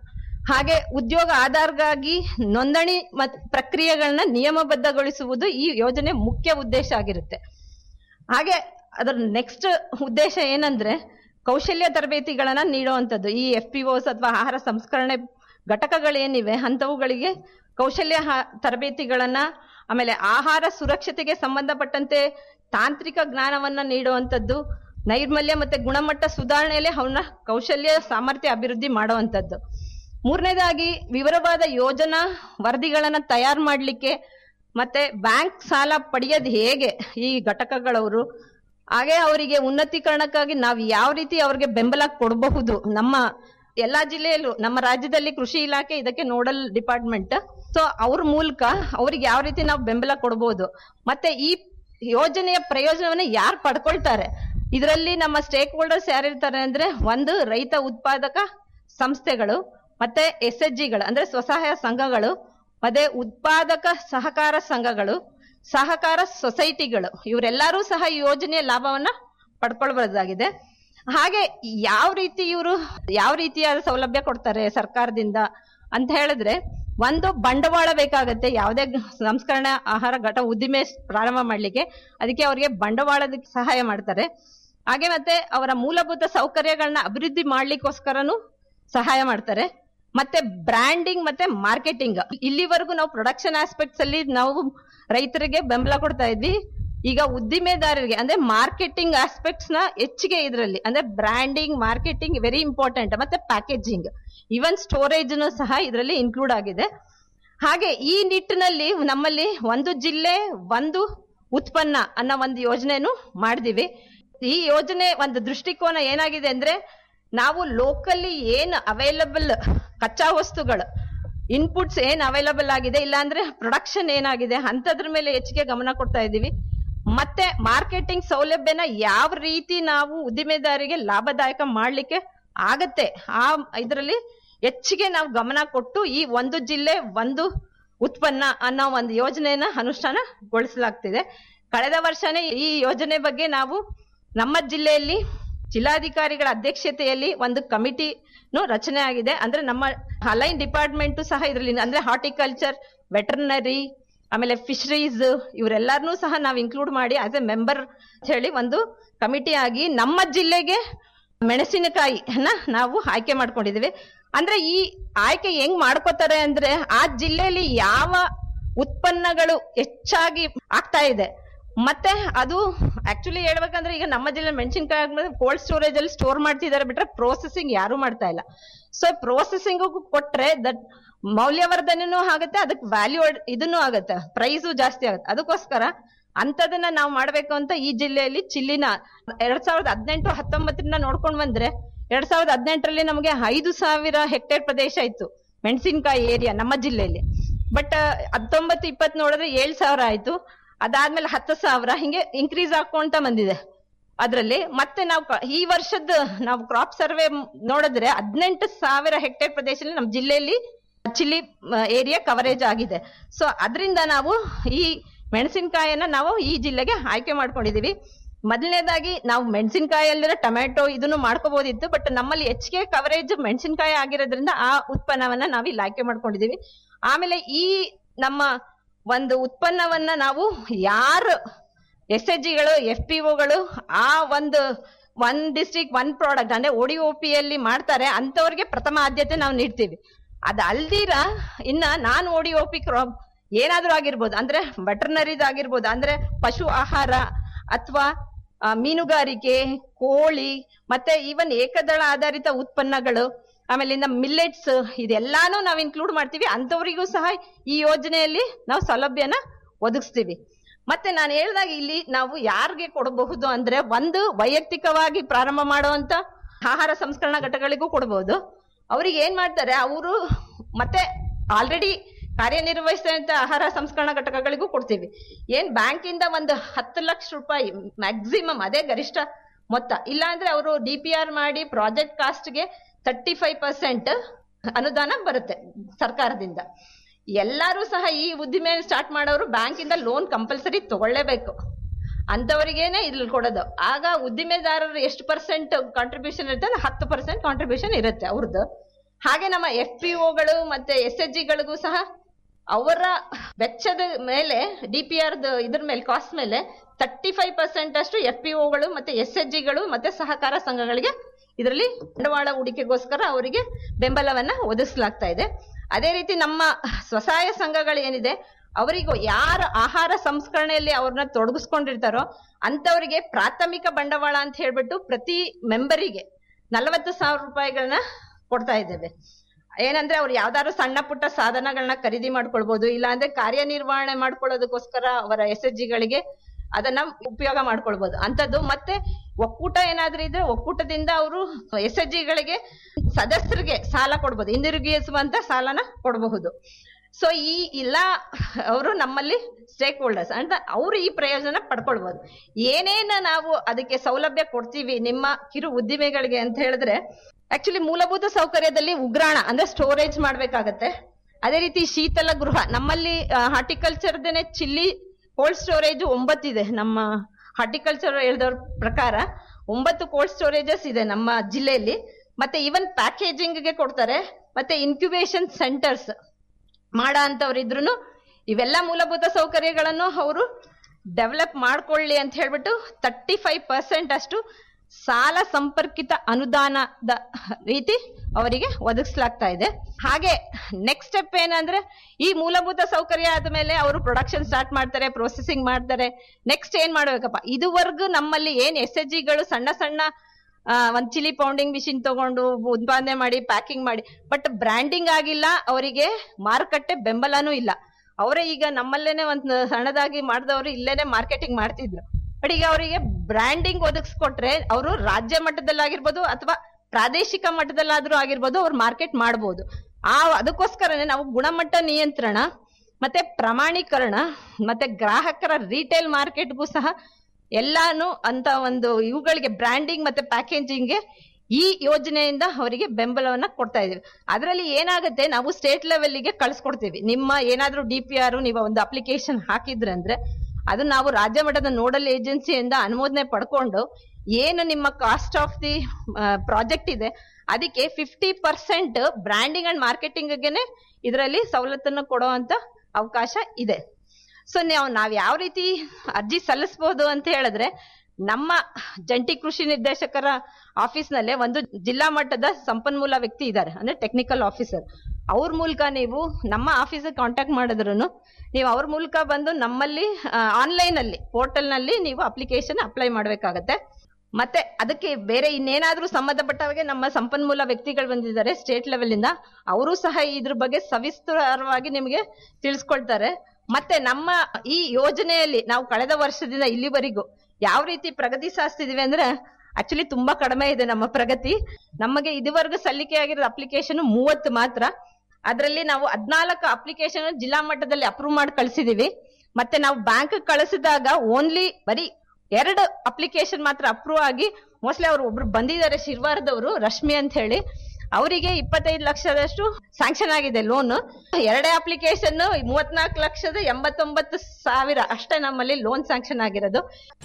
ಹಾಗೆ ಉದ್ಯೋಗ ಆಧಾರ್ಗಾಗಿ ನೋಂದಣಿ ಮತ್ ಪ್ರಕ್ರಿಯೆಗಳನ್ನ ನಿಯಮಬದ್ಧಗೊಳಿಸುವುದು ಈ ಯೋಜನೆ ಮುಖ್ಯ ಉದ್ದೇಶ ಆಗಿರುತ್ತೆ ಹಾಗೆ ಅದರ ನೆಕ್ಸ್ಟ್ ಉದ್ದೇಶ ಏನಂದ್ರೆ ಕೌಶಲ್ಯ ತರಬೇತಿಗಳನ್ನ ನೀಡುವಂಥದ್ದು ಈ ಎಫ್ ಪಿ ಓಸ್ ಅಥವಾ ಆಹಾರ ಸಂಸ್ಕರಣೆ ಘಟಕಗಳೇನಿವೆ ಅಂಥವುಗಳಿಗೆ ಕೌಶಲ್ಯ ಹ- ತರಬೇತಿಗಳನ್ನ ಆಮೇಲೆ ಆಹಾರ ಸುರಕ್ಷತೆಗೆ ಸಂಬಂಧಪಟ್ಟಂತೆ ತಾಂತ್ರಿಕ ಜ್ಞಾನವನ್ನ ನೀಡುವಂಥದ್ದು ನೈರ್ಮಲ್ಯ ಮತ್ತೆ ಗುಣಮಟ್ಟ ಸುಧಾರಣೆಯಲ್ಲಿ ಅವನ್ನ ಕೌಶಲ್ಯ ಸಾಮರ್ಥ್ಯ ಅಭಿವೃದ್ಧಿ ಮಾಡುವಂಥದ್ದು ಮೂರನೇದಾಗಿ ವಿವರವಾದ ಯೋಜನಾ ವರದಿಗಳನ್ನ ತಯಾರು ಮಾಡಲಿಕ್ಕೆ ಮತ್ತೆ ಬ್ಯಾಂಕ್ ಸಾಲ ಪಡೆಯೋದು ಹೇಗೆ ಈ ಘಟಕಗಳವರು ಹಾಗೆ ಅವರಿಗೆ ಉನ್ನತೀಕರಣಕ್ಕಾಗಿ ನಾವು ಯಾವ ರೀತಿ ಅವ್ರಿಗೆ ಬೆಂಬಲ ಕೊಡಬಹುದು ನಮ್ಮ ಎಲ್ಲಾ ಜಿಲ್ಲೆಯಲ್ಲೂ ನಮ್ಮ ರಾಜ್ಯದಲ್ಲಿ ಕೃಷಿ ಇಲಾಖೆ ಇದಕ್ಕೆ ನೋಡಲ್ ಡಿಪಾರ್ಟ್ಮೆಂಟ್ ಸೊ ಅವ್ರ ಮೂಲಕ ಅವ್ರಿಗೆ ಯಾವ ರೀತಿ ನಾವು ಬೆಂಬಲ ಕೊಡಬಹುದು ಮತ್ತೆ ಈ ಯೋಜನೆಯ ಪ್ರಯೋಜನವನ್ನ ಯಾರು ಪಡ್ಕೊಳ್ತಾರೆ ಇದರಲ್ಲಿ ನಮ್ಮ ಸ್ಟೇಕ್ ಹೋಲ್ಡರ್ಸ್ ಯಾರಿರ್ತಾರೆ ಅಂದ್ರೆ ಒಂದು ರೈತ ಉತ್ಪಾದಕ ಸಂಸ್ಥೆಗಳು ಮತ್ತೆ ಎಸ್ ಎಚ್ ಜಿಗಳು ಅಂದ್ರೆ ಸ್ವಸಹಾಯ ಸಂಘಗಳು ಮತ್ತೆ ಉತ್ಪಾದಕ ಸಹಕಾರ ಸಂಘಗಳು ಸಹಕಾರ ಸೊಸೈಟಿಗಳು ಇವರೆಲ್ಲರೂ ಸಹ ಈ ಯೋಜನೆಯ ಲಾಭವನ್ನ ಪಡ್ಕೊಳ್ಬಹುದಾಗಿದೆ ಹಾಗೆ ಯಾವ ರೀತಿ ಇವರು ಯಾವ ರೀತಿಯಾದ ಸೌಲಭ್ಯ ಕೊಡ್ತಾರೆ ಸರ್ಕಾರದಿಂದ ಅಂತ ಹೇಳಿದ್ರೆ ಒಂದು ಬಂಡವಾಳ ಬೇಕಾಗತ್ತೆ ಯಾವುದೇ ಸಂಸ್ಕರಣೆ ಆಹಾರ ಘಟ ಉದ್ದಿಮೆ ಪ್ರಾರಂಭ ಮಾಡ್ಲಿಕ್ಕೆ ಅದಕ್ಕೆ ಅವರಿಗೆ ಬಂಡವಾಳದ ಸಹಾಯ ಮಾಡ್ತಾರೆ ಹಾಗೆ ಮತ್ತೆ ಅವರ ಮೂಲಭೂತ ಸೌಕರ್ಯಗಳನ್ನ ಅಭಿವೃದ್ಧಿ ಮಾಡ್ಲಿಕ್ಕೋಸ್ಕರನು ಸಹಾಯ ಮಾಡ್ತಾರೆ ಮತ್ತೆ ಬ್ರ್ಯಾಂಡಿಂಗ್ ಮತ್ತೆ ಮಾರ್ಕೆಟಿಂಗ್ ಇಲ್ಲಿವರೆಗೂ ನಾವು ಪ್ರೊಡಕ್ಷನ್ ಆಸ್ಪೆಕ್ಟ್ಸ್ ಅಲ್ಲಿ ನಾವು ರೈತರಿಗೆ ಬೆಂಬಲ ಕೊಡ್ತಾ ಇದ್ವಿ ಈಗ ಉದ್ದಿಮೆದಾರರಿಗೆ ಅಂದ್ರೆ ಮಾರ್ಕೆಟಿಂಗ್ ಆಸ್ಪೆಕ್ಟ್ಸ್ ನ ಹೆಚ್ಚಿಗೆ ಇದರಲ್ಲಿ ಅಂದ್ರೆ ಬ್ರ್ಯಾಂಡಿಂಗ್ ಮಾರ್ಕೆಟಿಂಗ್ ವೆರಿ ಇಂಪಾರ್ಟೆಂಟ್ ಮತ್ತೆ ಪ್ಯಾಕೇಜಿಂಗ್ ಇವನ್ ಸ್ಟೋರೇಜ್ ಸಹ ಇದರಲ್ಲಿ ಇನ್ಕ್ಲೂಡ್ ಆಗಿದೆ ಹಾಗೆ ಈ ನಿಟ್ಟಿನಲ್ಲಿ ನಮ್ಮಲ್ಲಿ ಒಂದು ಜಿಲ್ಲೆ ಒಂದು ಉತ್ಪನ್ನ ಅನ್ನೋ ಒಂದು ಯೋಜನೆನು ಮಾಡಿದೀವಿ ಈ ಯೋಜನೆ ಒಂದು ದೃಷ್ಟಿಕೋನ ಏನಾಗಿದೆ ಅಂದ್ರೆ ನಾವು ಲೋಕಲ್ಲಿ ಏನ್ ಅವೈಲಬಲ್ ಕಚ್ಚಾ ವಸ್ತುಗಳು ಇನ್ಪುಟ್ಸ್ ಏನ್ ಅವೈಲಬಲ್ ಆಗಿದೆ ಇಲ್ಲಾಂದ್ರೆ ಪ್ರೊಡಕ್ಷನ್ ಏನಾಗಿದೆ ಅಂತದ್ರ ಮೇಲೆ ಹೆಚ್ಚಿಗೆ ಗಮನ ಕೊಡ್ತಾ ಇದ್ದೀವಿ ಮತ್ತೆ ಮಾರ್ಕೆಟಿಂಗ್ ಸೌಲಭ್ಯನ ಯಾವ ರೀತಿ ನಾವು ಉದ್ದಿಮೆದಾರಿಗೆ ಲಾಭದಾಯಕ ಮಾಡ್ಲಿಕ್ಕೆ ಆಗತ್ತೆ ಆ ಇದರಲ್ಲಿ ಹೆಚ್ಚಿಗೆ ನಾವು ಗಮನ ಕೊಟ್ಟು ಈ ಒಂದು ಜಿಲ್ಲೆ ಒಂದು ಉತ್ಪನ್ನ ಅನ್ನೋ ಒಂದು ಯೋಜನೆಯನ್ನ ಅನುಷ್ಠಾನಗೊಳಿಸಲಾಗ್ತಿದೆ ಕಳೆದ ವರ್ಷನೇ ಈ ಯೋಜನೆ ಬಗ್ಗೆ ನಾವು ನಮ್ಮ ಜಿಲ್ಲೆಯಲ್ಲಿ ಜಿಲ್ಲಾಧಿಕಾರಿಗಳ ಅಧ್ಯಕ್ಷತೆಯಲ್ಲಿ ಒಂದು ಕಮಿಟಿನು ರಚನೆ ಆಗಿದೆ ಅಂದ್ರೆ ನಮ್ಮ ಅಲೈನ್ ಡಿಪಾರ್ಟ್ಮೆಂಟ್ ಸಹ ಇದರಲ್ಲಿ ಅಂದ್ರೆ ಹಾರ್ಟಿಕಲ್ಚರ್ ವೆಟರ್ನರಿ ಆಮೇಲೆ ಫಿಶರೀಸ್ ಇವರೆಲ್ಲರನ್ನೂ ಸಹ ನಾವು ಇನ್ಕ್ಲೂಡ್ ಮಾಡಿ ಆಸ್ ಎ ಮೆಂಬರ್ ಹೇಳಿ ಒಂದು ಕಮಿಟಿ ಆಗಿ ನಮ್ಮ ಜಿಲ್ಲೆಗೆ ಮೆಣಸಿನಕಾಯಿನ ನಾವು ಆಯ್ಕೆ ಮಾಡ್ಕೊಂಡಿದೀವಿ ಅಂದ್ರೆ ಈ ಆಯ್ಕೆ ಹೆಂಗ್ ಮಾಡ್ಕೋತಾರೆ ಅಂದ್ರೆ ಆ ಜಿಲ್ಲೆಯಲ್ಲಿ ಯಾವ ಉತ್ಪನ್ನಗಳು ಹೆಚ್ಚಾಗಿ ಆಗ್ತಾ ಇದೆ ಮತ್ತೆ ಅದು ಆಕ್ಚುಲಿ ಹೇಳ್ಬೇಕಂದ್ರೆ ಈಗ ನಮ್ಮ ಜಿಲ್ಲೆ ಮೆಣಸಿನಕಾಯಿ ಕೋಲ್ಡ್ ಸ್ಟೋರೇಜ್ ಅಲ್ಲಿ ಸ್ಟೋರ್ ಮಾಡ್ತಿದ್ದಾರೆ ಬಿಟ್ರೆ ಪ್ರೋಸೆಸಿಂಗ್ ಯಾರು ಮಾಡ್ತಾ ಇಲ್ಲ ಸೊ ಪ್ರೋಸೆಸಿಂಗ್ ಕೊಟ್ರೆ ದಟ್ ಮೌಲ್ಯವರ್ಧನೆನೂ ಆಗುತ್ತೆ ಅದಕ್ಕೆ ವ್ಯಾಲ್ಯೂ ಇದನ್ನು ಆಗುತ್ತೆ ಪ್ರೈಸು ಜಾಸ್ತಿ ಆಗುತ್ತೆ ಅದಕ್ಕೋಸ್ಕರ ಅಂತದನ್ನ ನಾವು ಮಾಡ್ಬೇಕು ಅಂತ ಈ ಜಿಲ್ಲೆಯಲ್ಲಿ ಚಿಲ್ಲಿನ ಎರಡ್ ಸಾವಿರದ ಹದಿನೆಂಟು ಹತ್ತೊಂಬತ್ತರಿಂದ ನೋಡ್ಕೊಂಡ್ ಬಂದ್ರೆ ಎರಡ್ ಸಾವಿರದ ಹದಿನೆಂಟರಲ್ಲಿ ನಮಗೆ ಐದು ಸಾವಿರ ಹೆಕ್ಟೇರ್ ಪ್ರದೇಶ ಇತ್ತು ಮೆಣಸಿನಕಾಯಿ ಏರಿಯಾ ನಮ್ಮ ಜಿಲ್ಲೆಯಲ್ಲಿ ಬಟ್ ಹತ್ತೊಂಬತ್ತು ಇಪ್ಪತ್ತು ನೋಡಿದ್ರೆ ಏಳ್ ಸಾವಿರ ಆಯ್ತು ಅದಾದ್ಮೇಲೆ ಹತ್ತು ಸಾವಿರ ಹಿಂಗೆ ಇನ್ಕ್ರೀಸ್ ಆಗ್ಕೊಂತ ಬಂದಿದೆ ಅದ್ರಲ್ಲಿ ಮತ್ತೆ ನಾವು ಕ- ಈ ವರ್ಷದ ನಾವು ಕ್ರಾಪ್ ಸರ್ವೆ ನೋಡಿದ್ರೆ ಹದಿನೆಂಟು ಸಾವಿರ ಹೆಕ್ಟೇರ್ ಪ್ರದೇಶದಲ್ಲಿ ನಮ್ಮ ಜಿಲ್ಲೆಯಲ್ಲಿ ಚಿಲ್ಲಿ ಏರಿಯಾ ಕವರೇಜ್ ಆಗಿದೆ ಸೊ ಅದರಿಂದ ನಾವು ಈ ಮೆಣಸಿನಕಾಯನ್ನ ನಾವು ಈ ಜಿಲ್ಲೆಗೆ ಆಯ್ಕೆ ಮಾಡ್ಕೊಂಡಿದೀವಿ ಮೊದಲನೇದಾಗಿ ನಾವು ಮೆಣಸಿನಕಾಯಲ್ಲಿರೋ ಟೊಮ್ಯಾಟೊ ಇದನ್ನು ಮಾಡ್ಕೋಬಹುದಿತ್ತು ಬಟ್ ನಮ್ಮಲ್ಲಿ ಹೆಚ್ಚಿಗೆ ಕವರೇಜ್ ಮೆಣಸಿನಕಾಯಿ ಆಗಿರೋದ್ರಿಂದ ಆ ಉತ್ಪನ್ನವನ್ನ ನಾವು ಇಲ್ಲಿ ಆಯ್ಕೆ ಮಾಡ್ಕೊಂಡಿದೀವಿ ಆಮೇಲೆ ಈ ನಮ್ಮ ಒಂದು ಉತ್ಪನ್ನವನ್ನ ನಾವು ಯಾರು ಎಸ್ ಎಚ್ ಜಿಗಳು ಎಫ್ ಪಿ ಒಗಳು ಆ ಒಂದು ಒನ್ ಡಿಸ್ಟ್ರಿಕ್ಟ್ ಒನ್ ಪ್ರಾಡಕ್ಟ್ ಅಂದ್ರೆ ಒಡಿ ಒ ಪಿ ಯಲ್ಲಿ ಮಾಡ್ತಾರೆ ಅಂತವ್ರಿಗೆ ಪ್ರಥಮ ಆದ್ಯತೆ ನಾವು ನೀಡ್ತೀವಿ ಅದ ಅಲ್ದಿರ ಇನ್ನ ನಾನ್ ಒಡಿ ಒ ಪಿ ಕ್ರಾಪ್ ಏನಾದ್ರೂ ಆಗಿರ್ಬೋದು ಅಂದ್ರೆ ವೆಟರ್ನರಿದ್ ಆಗಿರ್ಬೋದು ಅಂದ್ರೆ ಪಶು ಆಹಾರ ಅಥವಾ ಮೀನುಗಾರಿಕೆ ಕೋಳಿ ಮತ್ತೆ ಈವನ್ ಏಕದಳ ಆಧಾರಿತ ಉತ್ಪನ್ನಗಳು ಆಮೇಲಿಂದ ಮಿಲ್ಲೆಟ್ಸ್ ಇದೆಲ್ಲಾನು ನಾವು ಇನ್ಕ್ಲೂಡ್ ಮಾಡ್ತೀವಿ ಅಂತವರಿಗೂ ಸಹ ಈ ಯೋಜನೆಯಲ್ಲಿ ನಾವು ಸೌಲಭ್ಯನ ಒದಗಿಸ್ತೀವಿ ಮತ್ತೆ ನಾನು ಹೇಳ್ದಾಗ ಇಲ್ಲಿ ನಾವು ಯಾರಿಗೆ ಕೊಡಬಹುದು ಅಂದ್ರೆ ಒಂದು ವೈಯಕ್ತಿಕವಾಗಿ ಪ್ರಾರಂಭ ಮಾಡುವಂತ ಆಹಾರ ಸಂಸ್ಕರಣಾ ಘಟಕಗಳಿಗೂ ಕೊಡಬಹುದು ಅವ್ರಿಗೆ ಏನ್ ಮಾಡ್ತಾರೆ ಅವರು ಮತ್ತೆ ಆಲ್ರೆಡಿ ಕಾರ್ಯನಿರ್ವಹಿಸಿದಂತ ಆಹಾರ ಸಂಸ್ಕರಣಾ ಘಟಕಗಳಿಗೂ ಕೊಡ್ತೀವಿ ಏನ್ ಬ್ಯಾಂಕಿಂದ ಒಂದು ಹತ್ತು ಲಕ್ಷ ರೂಪಾಯಿ ಮ್ಯಾಕ್ಸಿಮಮ್ ಅದೇ ಗರಿಷ್ಠ ಮೊತ್ತ ಇಲ್ಲ ಅಂದ್ರೆ ಅವರು ಡಿ ಪಿ ಆರ್ ಮಾಡಿ ಪ್ರಾಜೆಕ್ಟ್ ಕಾಸ್ಟ್ಗೆ ತರ್ಟಿ ಫೈವ್ ಪರ್ಸೆಂಟ್ ಅನುದಾನ ಬರುತ್ತೆ ಸರ್ಕಾರದಿಂದ ಎಲ್ಲರೂ ಸಹ ಈ ಉದ್ದಿಮೆ ಸ್ಟಾರ್ಟ್ ಮಾಡೋರು ಬ್ಯಾಂಕಿಂದ ಲೋನ್ ಕಂಪಲ್ಸರಿ ತಗೊಳ್ಳೇಬೇಕು ಅಂತವರಿಗೇನೆ ಇದ್ರಲ್ಲಿ ಕೊಡೋದು ಆಗ ಉದ್ದಿಮೆದಾರರು ಎಷ್ಟು ಪರ್ಸೆಂಟ್ ಕಾಂಟ್ರಿಬ್ಯೂಷನ್ ಇರುತ್ತೆ ಅಂದ್ರೆ ಹತ್ತು ಪರ್ಸೆಂಟ್ ಕಾಂಟ್ರಿಬ್ಯೂಷನ್ ಇರುತ್ತೆ ಅವ್ರದ್ದು ಹಾಗೆ ನಮ್ಮ ಎಫ್ ಪಿ ಒಗಳು ಮತ್ತೆ ಎಸ್ ಎಚ್ ಜಿಗಳಿಗೂ ಸಹ ಅವರ ವೆಚ್ಚದ ಮೇಲೆ ಡಿ ಪಿ ಆರ್ ಇದ್ರ ಮೇಲೆ ಕಾಸ್ಟ್ ಮೇಲೆ ತರ್ಟಿ ಫೈವ್ ಪರ್ಸೆಂಟ್ ಅಷ್ಟು ಎಫ್ ಪಿ ಒಗಳು ಮತ್ತೆ ಎಸ್ ಎಚ್ ಜಿಗಳು ಮತ್ತೆ ಸಹಕಾರ ಸಂಘಗಳಿಗೆ ಇದರಲ್ಲಿ ಬಂಡವಾಳ ಹೂಡಿಕೆಗೋಸ್ಕರ ಅವರಿಗೆ ಬೆಂಬಲವನ್ನ ಒದಗಿಸಲಾಗ್ತಾ ಇದೆ ಅದೇ ರೀತಿ ನಮ್ಮ ಸ್ವಸಹಾಯ ಸಂಘಗಳು ಏನಿದೆ ಅವರಿಗೂ ಯಾರ ಆಹಾರ ಸಂಸ್ಕರಣೆಯಲ್ಲಿ ಅವ್ರನ್ನ ತೊಡಗಿಸ್ಕೊಂಡಿರ್ತಾರೋ ಅಂತವರಿಗೆ ಪ್ರಾಥಮಿಕ ಬಂಡವಾಳ ಅಂತ ಹೇಳ್ಬಿಟ್ಟು ಪ್ರತಿ ಮೆಂಬರಿಗೆ ನಲವತ್ತು ಸಾವಿರ ರೂಪಾಯಿಗಳನ್ನ ಕೊಡ್ತಾ ಇದ್ದೇವೆ ಏನಂದ್ರೆ ಅವ್ರು ಯಾವ್ದಾದ್ರು ಸಣ್ಣ ಪುಟ್ಟ ಸಾಧನಗಳನ್ನ ಖರೀದಿ ಮಾಡ್ಕೊಳ್ಬಹುದು ಇಲ್ಲ ಅಂದ್ರೆ ಕಾರ್ಯನಿರ್ವಹಣೆ ಮಾಡ್ಕೊಳ್ಳೋದಕ್ಕೋಸ್ಕರ ಅವರ ಎಸ್ ಎಚ್ ಜಿಗಳಿಗೆ ಅದನ್ನ ಉಪಯೋಗ ಮಾಡ್ಕೊಳ್ಬಹುದು ಅಂತದ್ದು ಮತ್ತೆ ಒಕ್ಕೂಟ ಏನಾದ್ರೂ ಇದ್ರೆ ಒಕ್ಕೂಟದಿಂದ ಅವರು ಎಸ್ ಎಚ್ ಜಿಗಳಿಗೆ ಸದಸ್ಯರಿಗೆ ಸಾಲ ಕೊಡ್ಬೋದು ಹಿಂದಿರುಗಿಸುವಂತ ಸಾಲನ ಕೊಡಬಹುದು ಸೊ ಈ ಇಲ್ಲ ಅವರು ನಮ್ಮಲ್ಲಿ ಸ್ಟೇಕ್ ಹೋಲ್ಡರ್ಸ್ ಅಂತ ಅವರು ಈ ಪ್ರಯೋಜನ ಪಡ್ಕೊಳ್ಬಹುದು ಏನೇನ ನಾವು ಅದಕ್ಕೆ ಸೌಲಭ್ಯ ಕೊಡ್ತೀವಿ ನಿಮ್ಮ ಕಿರು ಉದ್ದಿಮೆಗಳಿಗೆ ಅಂತ ಹೇಳಿದ್ರೆ ಆಕ್ಚುಲಿ ಮೂಲಭೂತ ಸೌಕರ್ಯದಲ್ಲಿ ಉಗ್ರಾಣ ಅಂದ್ರೆ ಸ್ಟೋರೇಜ್ ಮಾಡ್ಬೇಕಾಗತ್ತೆ ಅದೇ ರೀತಿ ಶೀತಲ ಗೃಹ ನಮ್ಮಲ್ಲಿ ಹಾರ್ಟಿಕಲ್ಚರ್ದೇನೆ ಚಿಲ್ಲಿ ಕೋಲ್ಡ್ ಸ್ಟೋರೇಜ್ ಒಂಬತ್ತಿದೆ ನಮ್ಮ ಹಾರ್ಟಿಕಲ್ಚರ್ ಹೇಳಿದವ್ರ ಪ್ರಕಾರ ಒಂಬತ್ತು ಕೋಲ್ಡ್ ಸ್ಟೋರೇಜಸ್ ಇದೆ ನಮ್ಮ ಜಿಲ್ಲೆಯಲ್ಲಿ ಮತ್ತೆ ಈವನ್ ಪ್ಯಾಕೇಜಿಂಗ್ ಗೆ ಕೊಡ್ತಾರೆ ಮತ್ತೆ ಇನ್ಕ್ಯುಬೇಷನ್ ಸೆಂಟರ್ಸ್ ಮಾಡ ಅಂತವ್ರಿದ್ರು ಇವೆಲ್ಲ ಮೂಲಭೂತ ಸೌಕರ್ಯಗಳನ್ನು ಅವರು ಡೆವಲಪ್ ಮಾಡ್ಕೊಳ್ಳಿ ಅಂತ ಹೇಳ್ಬಿಟ್ಟು ತರ್ಟಿ ಫೈವ್ ಪರ್ಸೆಂಟ್ ಅಷ್ಟು ಸಾಲ ಸಂಪರ್ಕಿತ ಅನುದಾನದ ರೀತಿ ಅವರಿಗೆ ಒದಗಿಸಲಾಗ್ತಾ ಇದೆ ಹಾಗೆ ನೆಕ್ಸ್ಟ್ ಸ್ಟೆಪ್ ಏನಂದ್ರೆ ಈ ಮೂಲಭೂತ ಸೌಕರ್ಯ ಆದ್ಮೇಲೆ ಅವರು ಪ್ರೊಡಕ್ಷನ್ ಸ್ಟಾರ್ಟ್ ಮಾಡ್ತಾರೆ ಪ್ರೊಸೆಸಿಂಗ್ ಮಾಡ್ತಾರೆ ನೆಕ್ಸ್ಟ್ ಏನ್ ಮಾಡ್ಬೇಕಪ್ಪ ಇದುವರೆಗೂ ನಮ್ಮಲ್ಲಿ ಏನ್ ಎಸ್ ಎಚ್ ಜಿಗಳು ಸಣ್ಣ ಸಣ್ಣ ಒಂದ್ ಚಿಲ್ಲಿ ಪೌಂಡಿಂಗ್ ಮಿಷಿನ್ ತಗೊಂಡು ಉತ್ಪಾದನೆ ಮಾಡಿ ಪ್ಯಾಕಿಂಗ್ ಮಾಡಿ ಬಟ್ ಬ್ರ್ಯಾಂಡಿಂಗ್ ಆಗಿಲ್ಲ ಅವರಿಗೆ ಮಾರುಕಟ್ಟೆ ಬೆಂಬಲನೂ ಇಲ್ಲ ಅವರೇ ಈಗ ನಮ್ಮಲ್ಲೇನೆ ಒಂದ್ ಸಣ್ಣದಾಗಿ ಮಾಡಿದವರು ಇಲ್ಲೇನೆ ಮಾರ್ಕೆಟಿಂಗ್ ಮಾಡ್ತಿದ್ರು ಬಟ್ ಈಗ ಅವರಿಗೆ ಬ್ರ್ಯಾಂಡಿಂಗ್ ಒದಗಿಸ್ಕೊಟ್ರೆ ಅವರು ರಾಜ್ಯ ಮಟ್ಟದಲ್ಲಾಗಿರ್ಬೋದು ಅಥವಾ ಪ್ರಾದೇಶಿಕ ಮಟ್ಟದಲ್ಲಾದ್ರೂ ಆಗಿರ್ಬೋದು ಅವ್ರು ಮಾರ್ಕೆಟ್ ಮಾಡ್ಬೋದು ಆ ಅದಕ್ಕೋಸ್ಕರನೇ ನಾವು ಗುಣಮಟ್ಟ ನಿಯಂತ್ರಣ ಮತ್ತೆ ಪ್ರಮಾಣೀಕರಣ ಮತ್ತೆ ಗ್ರಾಹಕರ ರಿಟೇಲ್ ಮಾರ್ಕೆಟ್ಗೂ ಸಹ ಎಲ್ಲಾನು ಅಂತ ಒಂದು ಇವುಗಳಿಗೆ ಬ್ರ್ಯಾಂಡಿಂಗ್ ಮತ್ತೆ ಪ್ಯಾಕೇಜಿಂಗ್ಗೆ ಈ ಯೋಜನೆಯಿಂದ ಅವರಿಗೆ ಬೆಂಬಲವನ್ನ ಕೊಡ್ತಾ ಇದೀವಿ ಅದರಲ್ಲಿ ಏನಾಗುತ್ತೆ ನಾವು ಸ್ಟೇಟ್ ಲೆವೆಲ್ಗೆ ಕಳ್ಸ್ಕೊಡ್ತೀವಿ ನಿಮ್ಮ ಏನಾದ್ರೂ ಡಿ ಪಿ ಆರ್ ನೀವು ಒಂದು ಅಪ್ಲಿಕೇಶನ್ ಹಾಕಿದ್ರೆ ಅಂದ್ರೆ ಅದು ನಾವು ರಾಜ್ಯ ಮಟ್ಟದ ನೋಡಲ್ ಏಜೆನ್ಸಿಯಿಂದ ಅನುಮೋದನೆ ಪಡ್ಕೊಂಡು ಏನು ನಿಮ್ಮ ಕಾಸ್ಟ್ ಆಫ್ ದಿ ಪ್ರಾಜೆಕ್ಟ್ ಇದೆ ಅದಕ್ಕೆ ಫಿಫ್ಟಿ ಪರ್ಸೆಂಟ್ ಬ್ರ್ಯಾಂಡಿಂಗ್ ಅಂಡ್ ಮಾರ್ಕೆಟಿಂಗ್ಗೆ ಇದರಲ್ಲಿ ಸವಲತ್ತನ್ನು ಕೊಡುವಂತ ಅವಕಾಶ ಇದೆ ಸೊ ನಾವು ನಾವ್ ಯಾವ ರೀತಿ ಅರ್ಜಿ ಸಲ್ಲಿಸಬಹುದು ಅಂತ ಹೇಳಿದ್ರೆ ನಮ್ಮ ಜಂಟಿ ಕೃಷಿ ನಿರ್ದೇಶಕರ ಆಫೀಸ್ ನಲ್ಲೇ ಒಂದು ಜಿಲ್ಲಾ ಮಟ್ಟದ ಸಂಪನ್ಮೂಲ ವ್ಯಕ್ತಿ ಇದ್ದಾರೆ ಅಂದ್ರೆ ಟೆಕ್ನಿಕಲ್ ಆಫೀಸರ್ ಅವ್ರ ಮೂಲಕ ನೀವು ನಮ್ಮ ಆಫೀಸ್ ಕಾಂಟ್ಯಾಕ್ಟ್ ಮಾಡಿದ್ರು ನೀವು ಅವ್ರ ಮೂಲಕ ಬಂದು ನಮ್ಮಲ್ಲಿ ಆನ್ಲೈನ್ ಅಲ್ಲಿ ಪೋರ್ಟಲ್ ನಲ್ಲಿ ನೀವು ಅಪ್ಲಿಕೇಶನ್ ಅಪ್ಲೈ ಮಾಡ್ಬೇಕಾಗತ್ತೆ ಮತ್ತೆ ಅದಕ್ಕೆ ಬೇರೆ ಇನ್ನೇನಾದ್ರೂ ಸಂಬಂಧಪಟ್ಟವಾಗೆ ನಮ್ಮ ಸಂಪನ್ಮೂಲ ವ್ಯಕ್ತಿಗಳು ಬಂದಿದ್ದಾರೆ ಸ್ಟೇಟ್ ಲೆವೆಲ್ ಇಂದ ಅವರು ಸಹ ಇದ್ರ ಬಗ್ಗೆ ಸವಿಸ್ತರವಾಗಿ ನಿಮಗೆ ತಿಳಿಸ್ಕೊಳ್ತಾರೆ ಮತ್ತೆ ನಮ್ಮ ಈ ಯೋಜನೆಯಲ್ಲಿ ನಾವು ಕಳೆದ ವರ್ಷದಿಂದ ಇಲ್ಲಿವರೆಗೂ ಯಾವ ರೀತಿ ಪ್ರಗತಿ ಸಾಧಿಸ್ತಿದೀವಿ ಅಂದ್ರೆ ಆಕ್ಚುಲಿ ತುಂಬಾ ಕಡಿಮೆ ಇದೆ ನಮ್ಮ ಪ್ರಗತಿ ನಮಗೆ ಇದುವರೆಗೂ ಸಲ್ಲಿಕೆ ಆಗಿರೋ ಅಪ್ಲಿಕೇಶನ್ ಮೂವತ್ತು ಮಾತ್ರ ಅದರಲ್ಲಿ ನಾವು ಹದ್ನಾಲ್ಕು ಅಪ್ಲಿಕೇಶನ್ ಜಿಲ್ಲಾ ಮಟ್ಟದಲ್ಲಿ ಅಪ್ರೂವ್ ಮಾಡಿ ಕಳಿಸಿದೀವಿ ಮತ್ತೆ ನಾವು ಬ್ಯಾಂಕ್ ಕಳಿಸಿದಾಗ ಓನ್ಲಿ ಬರೀ ಎರಡು ಅಪ್ಲಿಕೇಶನ್ ಮಾತ್ರ ಅಪ್ರೂವ್ ಆಗಿ ಮೋಸ್ಟ್ಲಿ ಅವ್ರು ಒಬ್ರು ಬಂದಿದ್ದಾರೆ ಶಿರ್ವಾರದವರು ರಶ್ಮಿ ಅಂತ ಹೇಳಿ ಅವರಿಗೆ ಇಪ್ಪತ್ತೈದು ಲಕ್ಷದಷ್ಟು ಸ್ಯಾಂಕ್ಷನ್ ಆಗಿದೆ ಲೋನ್ ಎರಡೇ ಅಪ್ಲಿಕೇಶನ್ ಮೂವತ್ನಾಲ್ಕು ಲಕ್ಷದ ಎಂಬತ್ತೊಂಬತ್ತು ಸಾವಿರ ಅಷ್ಟೇ ನಮ್ಮಲ್ಲಿ ಲೋನ್ ಸ್ಯಾಂಕ್ಷನ್ ಆಗಿರೋದು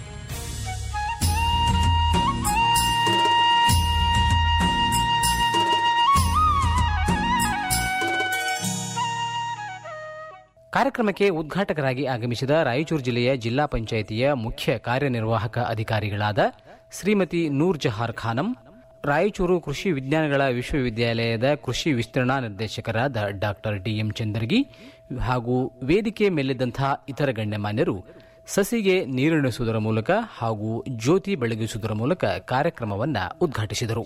ಕಾರ್ಯಕ್ರಮಕ್ಕೆ ಉದ್ಘಾಟಕರಾಗಿ ಆಗಮಿಸಿದ ರಾಯಚೂರು ಜಿಲ್ಲೆಯ ಜಿಲ್ಲಾ ಪಂಚಾಯಿತಿಯ ಮುಖ್ಯ ಕಾರ್ಯನಿರ್ವಾಹಕ ಅಧಿಕಾರಿಗಳಾದ ಶ್ರೀಮತಿ ನೂರ್ ಜಹಾರ್ ಖಾನಂ ರಾಯಚೂರು ಕೃಷಿ ವಿಜ್ಞಾನಗಳ ವಿಶ್ವವಿದ್ಯಾಲಯದ ಕೃಷಿ ವಿಸ್ತರಣಾ ನಿರ್ದೇಶಕರಾದ ಡಾಕ್ಟರ್ ಡಿಎಂ ಚಂದರ್ಗಿ ಹಾಗೂ ವೇದಿಕೆ ಮೇಲಿದ್ದಂತಹ ಇತರ ಗಣ್ಯಮಾನ್ಯರು ಸಸಿಗೆ ನೀರುಣಿಸುವುದರ ಮೂಲಕ ಹಾಗೂ ಜ್ಯೋತಿ ಬೆಳಗಿಸುವುದರ ಮೂಲಕ ಕಾರ್ಯಕ್ರಮವನ್ನು ಉದ್ಘಾಟಿಸಿದರು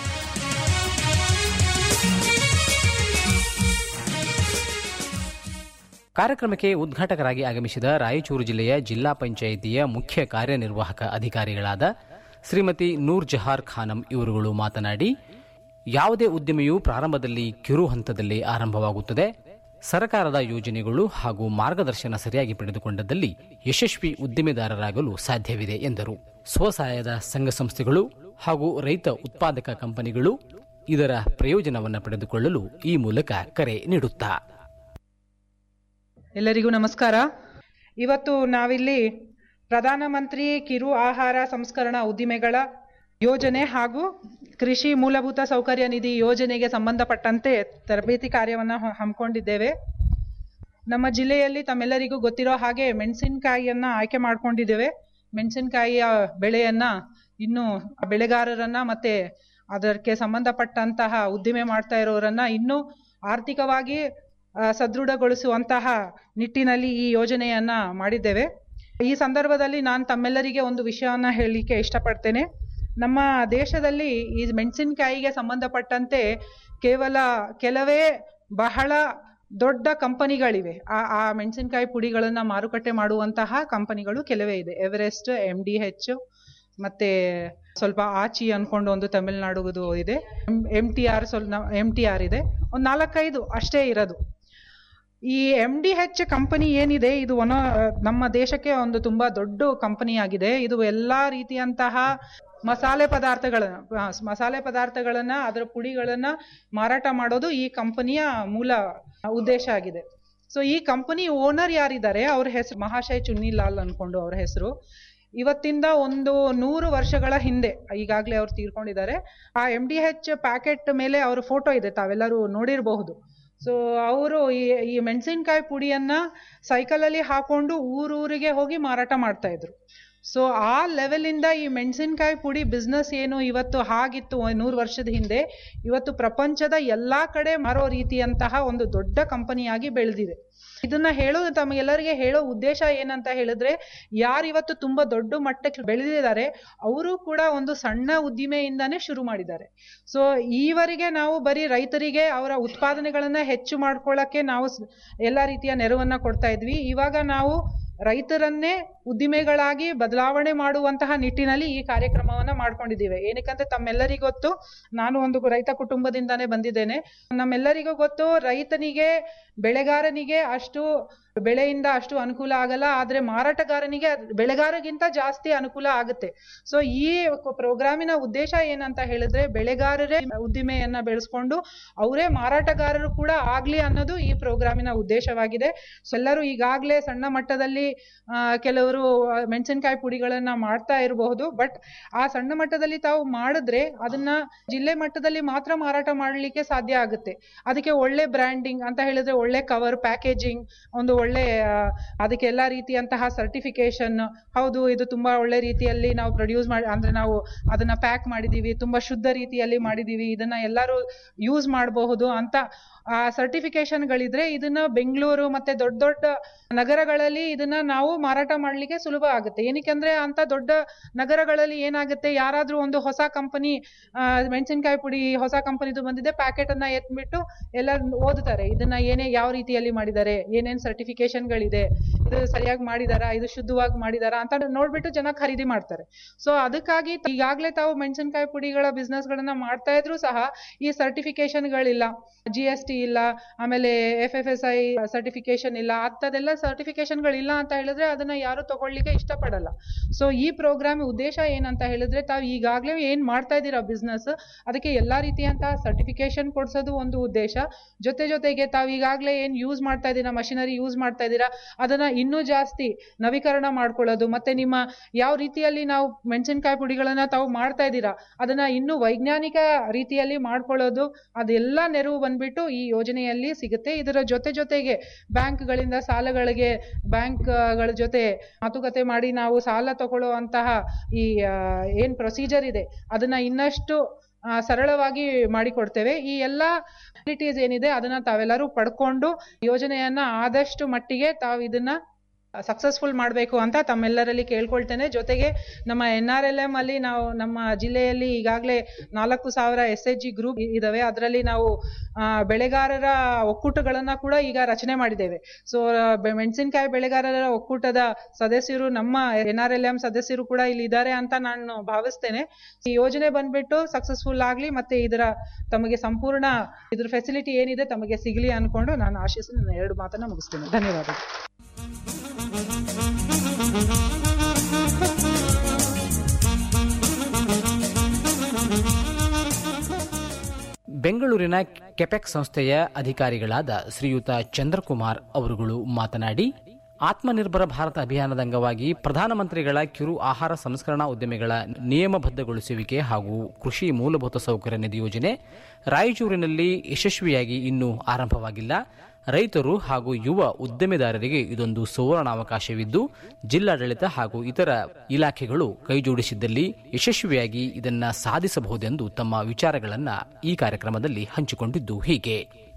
ಕಾರ್ಯಕ್ರಮಕ್ಕೆ ಉದ್ಘಾಟಕರಾಗಿ ಆಗಮಿಸಿದ ರಾಯಚೂರು ಜಿಲ್ಲೆಯ ಜಿಲ್ಲಾ ಪಂಚಾಯಿತಿಯ ಮುಖ್ಯ ಕಾರ್ಯನಿರ್ವಾಹಕ ಅಧಿಕಾರಿಗಳಾದ ಶ್ರೀಮತಿ ನೂರ್ ಜಹಾರ್ ಖಾನಂ ಇವರುಗಳು ಮಾತನಾಡಿ ಯಾವುದೇ ಉದ್ಯಮೆಯು ಪ್ರಾರಂಭದಲ್ಲಿ ಕಿರು ಹಂತದಲ್ಲಿ ಆರಂಭವಾಗುತ್ತದೆ ಸರ್ಕಾರದ ಯೋಜನೆಗಳು ಹಾಗೂ ಮಾರ್ಗದರ್ಶನ ಸರಿಯಾಗಿ ಪಡೆದುಕೊಂಡಲ್ಲಿ ಯಶಸ್ವಿ ಉದ್ದಿಮೆದಾರರಾಗಲು ಸಾಧ್ಯವಿದೆ ಎಂದರು ಸ್ವಸಹಾಯದ ಸಂಘ ಸಂಸ್ಥೆಗಳು ಹಾಗೂ ರೈತ ಉತ್ಪಾದಕ ಕಂಪನಿಗಳು ಇದರ ಪ್ರಯೋಜನವನ್ನು ಪಡೆದುಕೊಳ್ಳಲು ಈ ಮೂಲಕ ಕರೆ ನೀಡುತ್ತಾ ಎಲ್ಲರಿಗೂ ನಮಸ್ಕಾರ ಇವತ್ತು ನಾವಿಲ್ಲಿ ಪ್ರಧಾನಮಂತ್ರಿ ಕಿರು ಆಹಾರ ಸಂಸ್ಕರಣಾ ಉದ್ದಿಮೆಗಳ ಯೋಜನೆ ಹಾಗೂ ಕೃಷಿ ಮೂಲಭೂತ ಸೌಕರ್ಯ ನಿಧಿ ಯೋಜನೆಗೆ ಸಂಬಂಧಪಟ್ಟಂತೆ ತರಬೇತಿ ಕಾರ್ಯವನ್ನು ಹ- ಹಮ್ಮಿಕೊಂಡಿದ್ದೇವೆ ನಮ್ಮ ಜಿಲ್ಲೆಯಲ್ಲಿ ತಮ್ಮೆಲ್ಲರಿಗೂ ಗೊತ್ತಿರೋ ಹಾಗೆ ಮೆಣಸಿನಕಾಯಿಯನ್ನ ಆಯ್ಕೆ ಮಾಡ್ಕೊಂಡಿದ್ದೇವೆ ಮೆಣಸಿನಕಾಯಿಯ ಬೆಳೆಯನ್ನ ಇನ್ನು ಬೆಳೆಗಾರರನ್ನ ಮತ್ತೆ ಅದಕ್ಕೆ ಸಂಬಂಧಪಟ್ಟಂತಹ ಉದ್ದಿಮೆ ಮಾಡ್ತಾ ಇರೋರನ್ನ ಇನ್ನೂ ಆರ್ಥಿಕವಾಗಿ ಆ, ಸದೃಢಗೊಳಿಸುವಂತಹ ನಿಟ್ಟಿನಲ್ಲಿ ಈ ಯೋಜನೆಯನ್ನ ಮಾಡಿದ್ದೇವೆ ಈ ಸಂದರ್ಭದಲ್ಲಿ ನಾನು ತಮ್ಮೆಲ್ಲರಿಗೆ ಒಂದು ವಿಷಯವನ್ನ ಹೇಳಲಿಕ್ಕೆ ಇಷ್ಟಪಡ್ತೇನೆ ನಮ್ಮ ದೇಶದಲ್ಲಿ ಈ ಮೆಣಸಿನಕಾಯಿಗೆ ಸಂಬಂಧಪಟ್ಟಂತೆ ಕೇವಲ ಕೆಲವೇ ಬಹಳ ದೊಡ್ಡ ಕಂಪನಿಗಳಿವೆ ಆ ಆ ಮೆಣಸಿನಕಾಯಿ ಪುಡಿಗಳನ್ನ ಮಾರುಕಟ್ಟೆ ಮಾಡುವಂತಹ ಕಂಪನಿಗಳು ಕೆಲವೇ ಇದೆ ಎವರೆಸ್ಟ್ ಎಂ ಡಿ ಹೆಚ್ ಮತ್ತೆ ಸ್ವಲ್ಪ ಆಚಿ ಅನ್ಕೊಂಡು ಒಂದು ತಮಿಳ್ನಾಡುದು ಇದೆ ಎಂ ಟಿ ಆರ್ ಸ್ವಲ್ಪ ಎಂ ಟಿ ಆರ್ ಇದೆ ಒಂದು ನಾಲ್ಕೈದು ಅಷ್ಟೇ ಇರೋದು ಈ ಎಂ ಡಿ ಹೆಚ್ ಕಂಪನಿ ಏನಿದೆ ಇದು ಒನ ನಮ್ಮ ದೇಶಕ್ಕೆ ಒಂದು ತುಂಬಾ ದೊಡ್ಡ ಕಂಪನಿ ಆಗಿದೆ ಇದು ಎಲ್ಲಾ ರೀತಿಯಂತಹ ಮಸಾಲೆ ಪದಾರ್ಥಗಳನ್ನ ಆ, ಮಸಾಲೆ ಪದಾರ್ಥಗಳನ್ನ ಅದರ ಪುಡಿಗಳನ್ನ ಮಾರಾಟ ಮಾಡೋದು ಈ ಕಂಪನಿಯ ಮೂಲ ಉದ್ದೇಶ ಆಗಿದೆ ಸೊ ಈ ಕಂಪನಿ ಓನರ್ ಯಾರಿದ್ದಾರೆ ಅವ್ರ ಹೆಸರು ಮಹಾಶಯ ಚುನ್ನಿಲಾಲ್ ಅನ್ಕೊಂಡು ಅವ್ರ ಹೆಸರು ಇವತ್ತಿಂದ ಒಂದು ನೂರು ವರ್ಷಗಳ ಹಿಂದೆ ಈಗಾಗಲೇ ಅವ್ರು ತೀರ್ಕೊಂಡಿದ್ದಾರೆ ಆ ಎಂ ಡಿ ಹೆಚ್ ಪ್ಯಾಕೆಟ್ ಮೇಲೆ ಅವ್ರ ಫೋಟೋ ಇದೆ ತಾವೆಲ್ಲರೂ ನೋಡಿರಬಹುದು ಸೊ ಅವರು ಈ ಈ ಮೆಣಸಿನಕಾಯಿ ಪುಡಿಯನ್ನ ಸೈಕಲಲ್ಲಿ ಹಾಕೊಂಡು ಊರೂರಿಗೆ ಹೋಗಿ ಮಾರಾಟ ಮಾಡ್ತಾ ಇದ್ರು ಸೊ ಆ ಲೆವೆಲಿಂದ ಈ ಮೆಣಸಿನಕಾಯಿ ಪುಡಿ ಬಿಸ್ನೆಸ್ ಏನು ಇವತ್ತು ಹಾಗಿತ್ತು ನೂರು ವರ್ಷದ ಹಿಂದೆ ಇವತ್ತು ಪ್ರಪಂಚದ ಎಲ್ಲಾ ಕಡೆ ಮಾರೋ ರೀತಿಯಂತಹ ಒಂದು ದೊಡ್ಡ ಕಂಪನಿಯಾಗಿ ಬೆಳೆದಿದೆ ಇದನ್ನ ಹೇಳೋ ತಮಗೆಲ್ಲರಿಗೆ ಹೇಳೋ ಉದ್ದೇಶ ಏನಂತ ಹೇಳಿದ್ರೆ ಯಾರು ಇವತ್ತು ತುಂಬಾ ದೊಡ್ಡ ಮಟ್ಟಕ್ಕೆ ಬೆಳೆದಿದ್ದಾರೆ ಅವರು ಕೂಡ ಒಂದು ಸಣ್ಣ ಉದ್ದಿಮೆಯಿಂದಾನೇ ಶುರು ಮಾಡಿದ್ದಾರೆ ಸೊ ಈವರೆಗೆ ನಾವು ಬರೀ ರೈತರಿಗೆ ಅವರ ಉತ್ಪಾದನೆಗಳನ್ನ ಹೆಚ್ಚು ಮಾಡ್ಕೊಳ್ಳಕ್ಕೆ ನಾವು ಸ್- ಎಲ್ಲಾ ರೀತಿಯ ನೆರವನ್ನ ಕೊಡ್ತಾ ಇದ್ವಿ ಇವಾಗ ನಾವು ರೈತರನ್ನೇ ಉದ್ದಿಮೆಗಳಾಗಿ ಬದಲಾವಣೆ ಮಾಡುವಂತಹ ನಿಟ್ಟಿನಲ್ಲಿ ಈ ಕಾರ್ಯಕ್ರಮವನ್ನ ಮಾಡ್ಕೊಂಡಿದ್ದೀವಿ ಏನಕ್ಕಂದ್ರೆ ತಮ್ಮೆಲ್ಲರಿಗೂ ಗೊತ್ತು ನಾನು ಒಂದು ರೈತ ಕುಟುಂಬದಿಂದಾನೇ ಬಂದಿದ್ದೇನೆ ನಮ್ಮೆಲ್ಲರಿಗೂ ಗೊತ್ತು ರೈತನಿಗೆ ಬೆಳೆಗಾರನಿಗೆ ಅಷ್ಟು ಬೆಳೆಯಿಂದ ಅಷ್ಟು ಅನುಕೂಲ ಆಗಲ್ಲ ಆದ್ರೆ ಮಾರಾಟಗಾರನಿಗೆ ಅದ್- ಬೆಳೆಗಾರಗಿಂತ ಜಾಸ್ತಿ ಅನುಕೂಲ ಆಗುತ್ತೆ ಸೊ ಈ ಪ್ರೋಗ್ರಾಮಿನ ಉದ್ದೇಶ ಏನಂತ ಹೇಳಿದ್ರೆ ಬೆಳೆಗಾರರೇ ಉದ್ದಿಮೆಯನ್ನ ಬೆಳೆಸ್ಕೊಂಡು ಅವರೇ ಮಾರಾಟಗಾರರು ಕೂಡ ಆಗ್ಲಿ ಅನ್ನೋದು ಈ ಪ್ರೋಗ್ರಾಮಿನ ಉದ್ದೇಶವಾಗಿದೆ ಸೊ ಎಲ್ಲರೂ ಈಗಾಗಲೇ ಸಣ್ಣ ಮಟ್ಟದಲ್ಲಿ ಆ, ಕೆಲವರು ಮೆಣಸಿನಕಾಯಿ ಪುಡಿಗಳನ್ನ ಮಾಡ್ತಾ ಇರಬಹುದು ಬಟ್ ಆ ಸಣ್ಣ ಮಟ್ಟದಲ್ಲಿ ತಾವು ಮಾಡಿದ್ರೆ ಅದನ್ನ ಜಿಲ್ಲೆ ಮಟ್ಟದಲ್ಲಿ ಮಾತ್ರ ಮಾರಾಟ ಮಾಡಲಿಕ್ಕೆ ಸಾಧ್ಯ ಆಗುತ್ತೆ ಅದಕ್ಕೆ ಒಳ್ಳೆ ಬ್ರ್ಯಾಂಡಿಂಗ್ ಅಂತ ಹೇಳಿದ್ರೆ ಒಳ್ಳೆ ಕವರ್ ಪ್ಯಾಕೇಜಿಂಗ್ ಒಂದು ಒಳ್ಳೆ ಆ, ಅದಕ್ಕೆ ಎಲ್ಲಾ ರೀತಿಯಂತಹ ಸರ್ಟಿಫಿಕೇಶನ್ ಹೌದು ಇದು ತುಂಬಾ ಒಳ್ಳೆ ರೀತಿಯಲ್ಲಿ ನಾವು ಪ್ರೊಡ್ಯೂಸ್ ಮಾಡಿ ಅಂದ್ರೆ ನಾವು ಅದನ್ನ ಪ್ಯಾಕ್ ಮಾಡಿದೀವಿ ತುಂಬಾ ಶುದ್ಧ ರೀತಿಯಲ್ಲಿ ಮಾಡಿದೀವಿ ಇದನ್ನ ಎಲ್ಲರೂ ಯೂಸ್ ಮಾಡಬಹುದು ಅಂತ ಆ ಸರ್ಟಿಫಿಕೇಶನ್ಗಳಿದ್ರೆ ಇದನ್ನ ಬೆಂಗಳೂರು ಮತ್ತೆ ದೊಡ್ಡ ದೊಡ್ಡ ನಗರಗಳಲ್ಲಿ ಇದನ್ನ ನಾವು ಮಾರಾಟ ಮಾಡ್ಲಿಕ್ಕೆ ಸುಲಭ ಆಗುತ್ತೆ ಏನಕ್ಕೆಂದ್ರೆ ಅಂತ ದೊಡ್ಡ ನಗರಗಳಲ್ಲಿ ಏನಾಗುತ್ತೆ ಯಾರಾದ್ರೂ ಒಂದು ಹೊಸ ಕಂಪನಿ ಮೆಣಸಿನಕಾಯಿ ಪುಡಿ ಹೊಸ ಕಂಪನಿದು ಬಂದಿದೆ ಪ್ಯಾಕೆಟ್ ಅನ್ನ ಎತ್ಬಿಟ್ಟು ಎಲ್ಲ ಓದುತ್ತಾರೆ ಇದನ್ನ ಏನೇ ಯಾವ ರೀತಿಯಲ್ಲಿ ಮಾಡಿದ್ದಾರೆ ಏನೇನ್ ಸರ್ಟಿಫಿಕೇಶನ್ಗಳಿದೆ ಇದು ಸರಿಯಾಗಿ ಮಾಡಿದಾರಾ ಇದು ಶುದ್ಧವಾಗಿ ಮಾಡಿದಾರಾ ಅಂತ ನೋಡ್ಬಿಟ್ಟು ಜನ ಖರೀದಿ ಮಾಡ್ತಾರೆ ಸೊ ಅದಕ್ಕಾಗಿ ಈಗಾಗಲೇ ತಾವು ಮೆಣಸಿನಕಾಯಿ ಪುಡಿಗಳ business ಗಳನ್ನ ಮಾಡ್ತಾ ಇದ್ರು ಸಹ ಈ ಸರ್ಟಿಫಿಕೇಶನ್ಗಳಿಲ್ಲ ಜಿ ಎಸ್ ಟಿ ಇಲ್ಲ ಆಮೇಲೆ F F S I certification ಇಲ್ಲ ಅಂಥದ್ದೆಲ್ಲ ಸರ್ಟಿಫಿಕೇಶನ್ಗಳಿಲ್ಲ ಅಂತ ಹೇಳಿದ್ರೆ ಅದನ್ನ ಯಾರು ತಗೊಳ್ಳಿಕ್ಕೆ ಇಷ್ಟಪಡಲ್ಲ ಸೊ ಈ ಪ್ರೋಗ್ರಾಮ್ ಉದ್ದೇಶ ಏನಂತ ಹೇಳಿದ್ರೆ ತಾವು ಈಗಾಗಲೇ ಏನ್ ಮಾಡ್ತಾ ಇದ್ದೀರಾ ಬಿಸ್ನೆಸ್ ಅದಕ್ಕೆ ಎಲ್ಲಾ ರೀತಿಯಂತಹ ಸರ್ಟಿಫಿಕೇಶನ್ ಕೊಡ್ಸೋದು ಒಂದು ಉದ್ದೇಶ ಜೊತೆ ಜೊತೆಗೆ ತಾವು ಈಗಾಗಲೇ ಏನ್ ಯೂಸ್ ಮಾಡ್ತಾ ಇದ್ದೀರಾ ಮಷಿನರಿ ಯೂಸ್ ಮಾಡ್ತಾ ಇದ್ದೀರಾ ಅದನ್ನ ಇನ್ನೂ ಜಾಸ್ತಿ ನವೀಕರಣ ಮಾಡ್ಕೊಳ್ಳೋದು ಮತ್ತೆ ನಿಮ್ಮ ಯಾವ ರೀತಿಯಲ್ಲಿ ನಾವು ಮೆಣಸಿನಕಾಯಿ ಪುಡಿಗಳನ್ನ ತಾವು ಮಾಡ್ತಾ ಇದ್ದೀರಾ ಅದನ್ನ ಇನ್ನೂ ವೈಜ್ಞಾನಿಕ ರೀತಿಯಲ್ಲಿ ಮಾಡ್ಕೊಳ್ಳೋದು ಅದೆಲ್ಲ ನೆರವು ಬಂದ್ಬಿಟ್ಟು ಈ ಯೋಜನೆಯಲ್ಲಿ ಸಿಗುತ್ತೆ ಇದರ ಜೊತೆ ಜೊತೆಗೆ ಬ್ಯಾಂಕ್ಗಳಿಂದ ಸಾಲಗಳಿಗೆ ಬ್ಯಾಂಕ್ಗಳ ಜೊತೆ ಮಾತುಕತೆ ಮಾಡಿ ನಾವು ಸಾಲ ತಗೊಳ್ಳುವಂತಹ ಈ ಆ, ಏನ್ ಪ್ರೊಸೀಜರ್ ಇದೆ ಅದನ್ನ ಇನ್ನಷ್ಟು ಆ, ಸರಳವಾಗಿ ಮಾಡಿಕೊಡ್ತೇವೆ ಈ ಎಲ್ಲ ಫೆಸಿಲಿಟೀಸ್ ಏನಿದೆ ಅದನ್ನ ತಾವೆಲ್ಲರೂ ಪಡ್ಕೊಂಡು ಯೋಜನೆಯನ್ನ ಆದಷ್ಟು ಮಟ್ಟಿಗೆ ತಾವು ಇದನ್ನ ಸಕ್ಸಸ್ಫುಲ್ ಮಾಡಬೇಕು ಅಂತ ತಮ್ಮೆಲ್ಲರಲ್ಲಿ ಕೇಳ್ಕೊಳ್ತೇನೆ ಜೊತೆಗೆ ನಮ್ಮ ಎನ್ ಆರ್ ಎಲ್ ಎಂ ಅಲ್ಲಿ ನಾವು ನಮ್ಮ ಜಿಲ್ಲೆಯಲ್ಲಿ ಈಗಾಗಲೇ ನಾಲ್ಕು ಸಾವಿರ ಎಸ್ ಎಚ್ ಜಿ ಗ್ರೂಪ್ ಇದಾವೆ ಅದರಲ್ಲಿ ನಾವು ಆ, ಬೆಳೆಗಾರರ ಒಕ್ಕೂಟಗಳನ್ನ ಕೂಡ ಈಗ ರಚನೆ ಮಾಡಿದ್ದೇವೆ ಸೊ ಮೆಣಸಿನಕಾಯಿ ಬೆಳೆಗಾರರ ಒಕ್ಕೂಟದ ಸದಸ್ಯರು ನಮ್ಮ ಎನ್ ಆರ್ ಎಲ್ ಎಂ ಸದಸ್ಯರು ಕೂಡ ಇಲ್ಲಿ ಇದ್ದಾರೆ ಅಂತ ನಾನು ಭಾವಿಸ್ತೇನೆ ಈ ಯೋಜನೆ ಬಂದ್ಬಿಟ್ಟು ಸಕ್ಸಸ್ಫುಲ್ ಆಗ್ಲಿ ಮತ್ತೆ ಇದರ ತಮಗೆ ಸಂಪೂರ್ಣ ಇದ್ರ ಫೆಸಿಲಿಟಿ ಏನಿದೆ ತಮಗೆ ಸಿಗ್ಲಿ ಅನ್ಕೊಂಡು ನಾನು ಆಶಿಸಿ ನನ್ನ ಎರಡು ಮಾತನ್ನ ಮುಗಿಸ್ತೇನೆ ಧನ್ಯವಾದಗಳು ಬೆಂಗಳೂರಿನ ಕೆಪೆಕ್ ಸಂಸ್ಥೆಯ ಅಧಿಕಾರಿಗಳಾದ ಶ್ರೀಯುತ ಚಂದ್ರಕುಮಾರ್ ಅವರುಗಳು ಮಾತನಾಡಿ ಆತ್ಮನಿರ್ಭರ ಭಾರತ ಅಭಿಯಾನದ ಅಂಗವಾಗಿ ಪ್ರಧಾನಮಂತ್ರಿಗಳ ಕಿರು ಆಹಾರ ಸಂಸ್ಕರಣಾ ಉದ್ಯಮಿಗಳ ನಿಯಮಬದ್ಧಗೊಳಿಸುವಿಕೆ ಹಾಗೂ ಕೃಷಿ ಮೂಲಭೂತ ಸೌಕರ್ಯ ನಿಧಿ ಯೋಜನೆ ರಾಯಚೂರಿನಲ್ಲಿ ಯಶಸ್ವಿಯಾಗಿ ಇನ್ನೂ ಆರಂಭವಾಗಿಲ್ಲ ರೈತರು ಹಾಗೂ ಯುವ ಉದ್ಯಮಿದಾರರಿಗೆ ಇದೊಂದು ಸುವರ್ಣಾವಕಾಶವಿದ್ದು ಜಿಲ್ಲಾಡಳಿತ ಹಾಗೂ ಇತರ ಇಲಾಖೆಗಳು ಕೈಜೋಡಿಸಿದ್ದಲ್ಲಿ ಯಶಸ್ವಿಯಾಗಿ ಇದನ್ನ ಸಾಧಿಸಬಹುದೆಂದು ತಮ್ಮ ವಿಚಾರಗಳನ್ನು ಈ ಕಾರ್ಯಕ್ರಮದಲ್ಲಿ ಹಂಚಿಕೊಂಡಿದ್ದು ಹೀಗೆ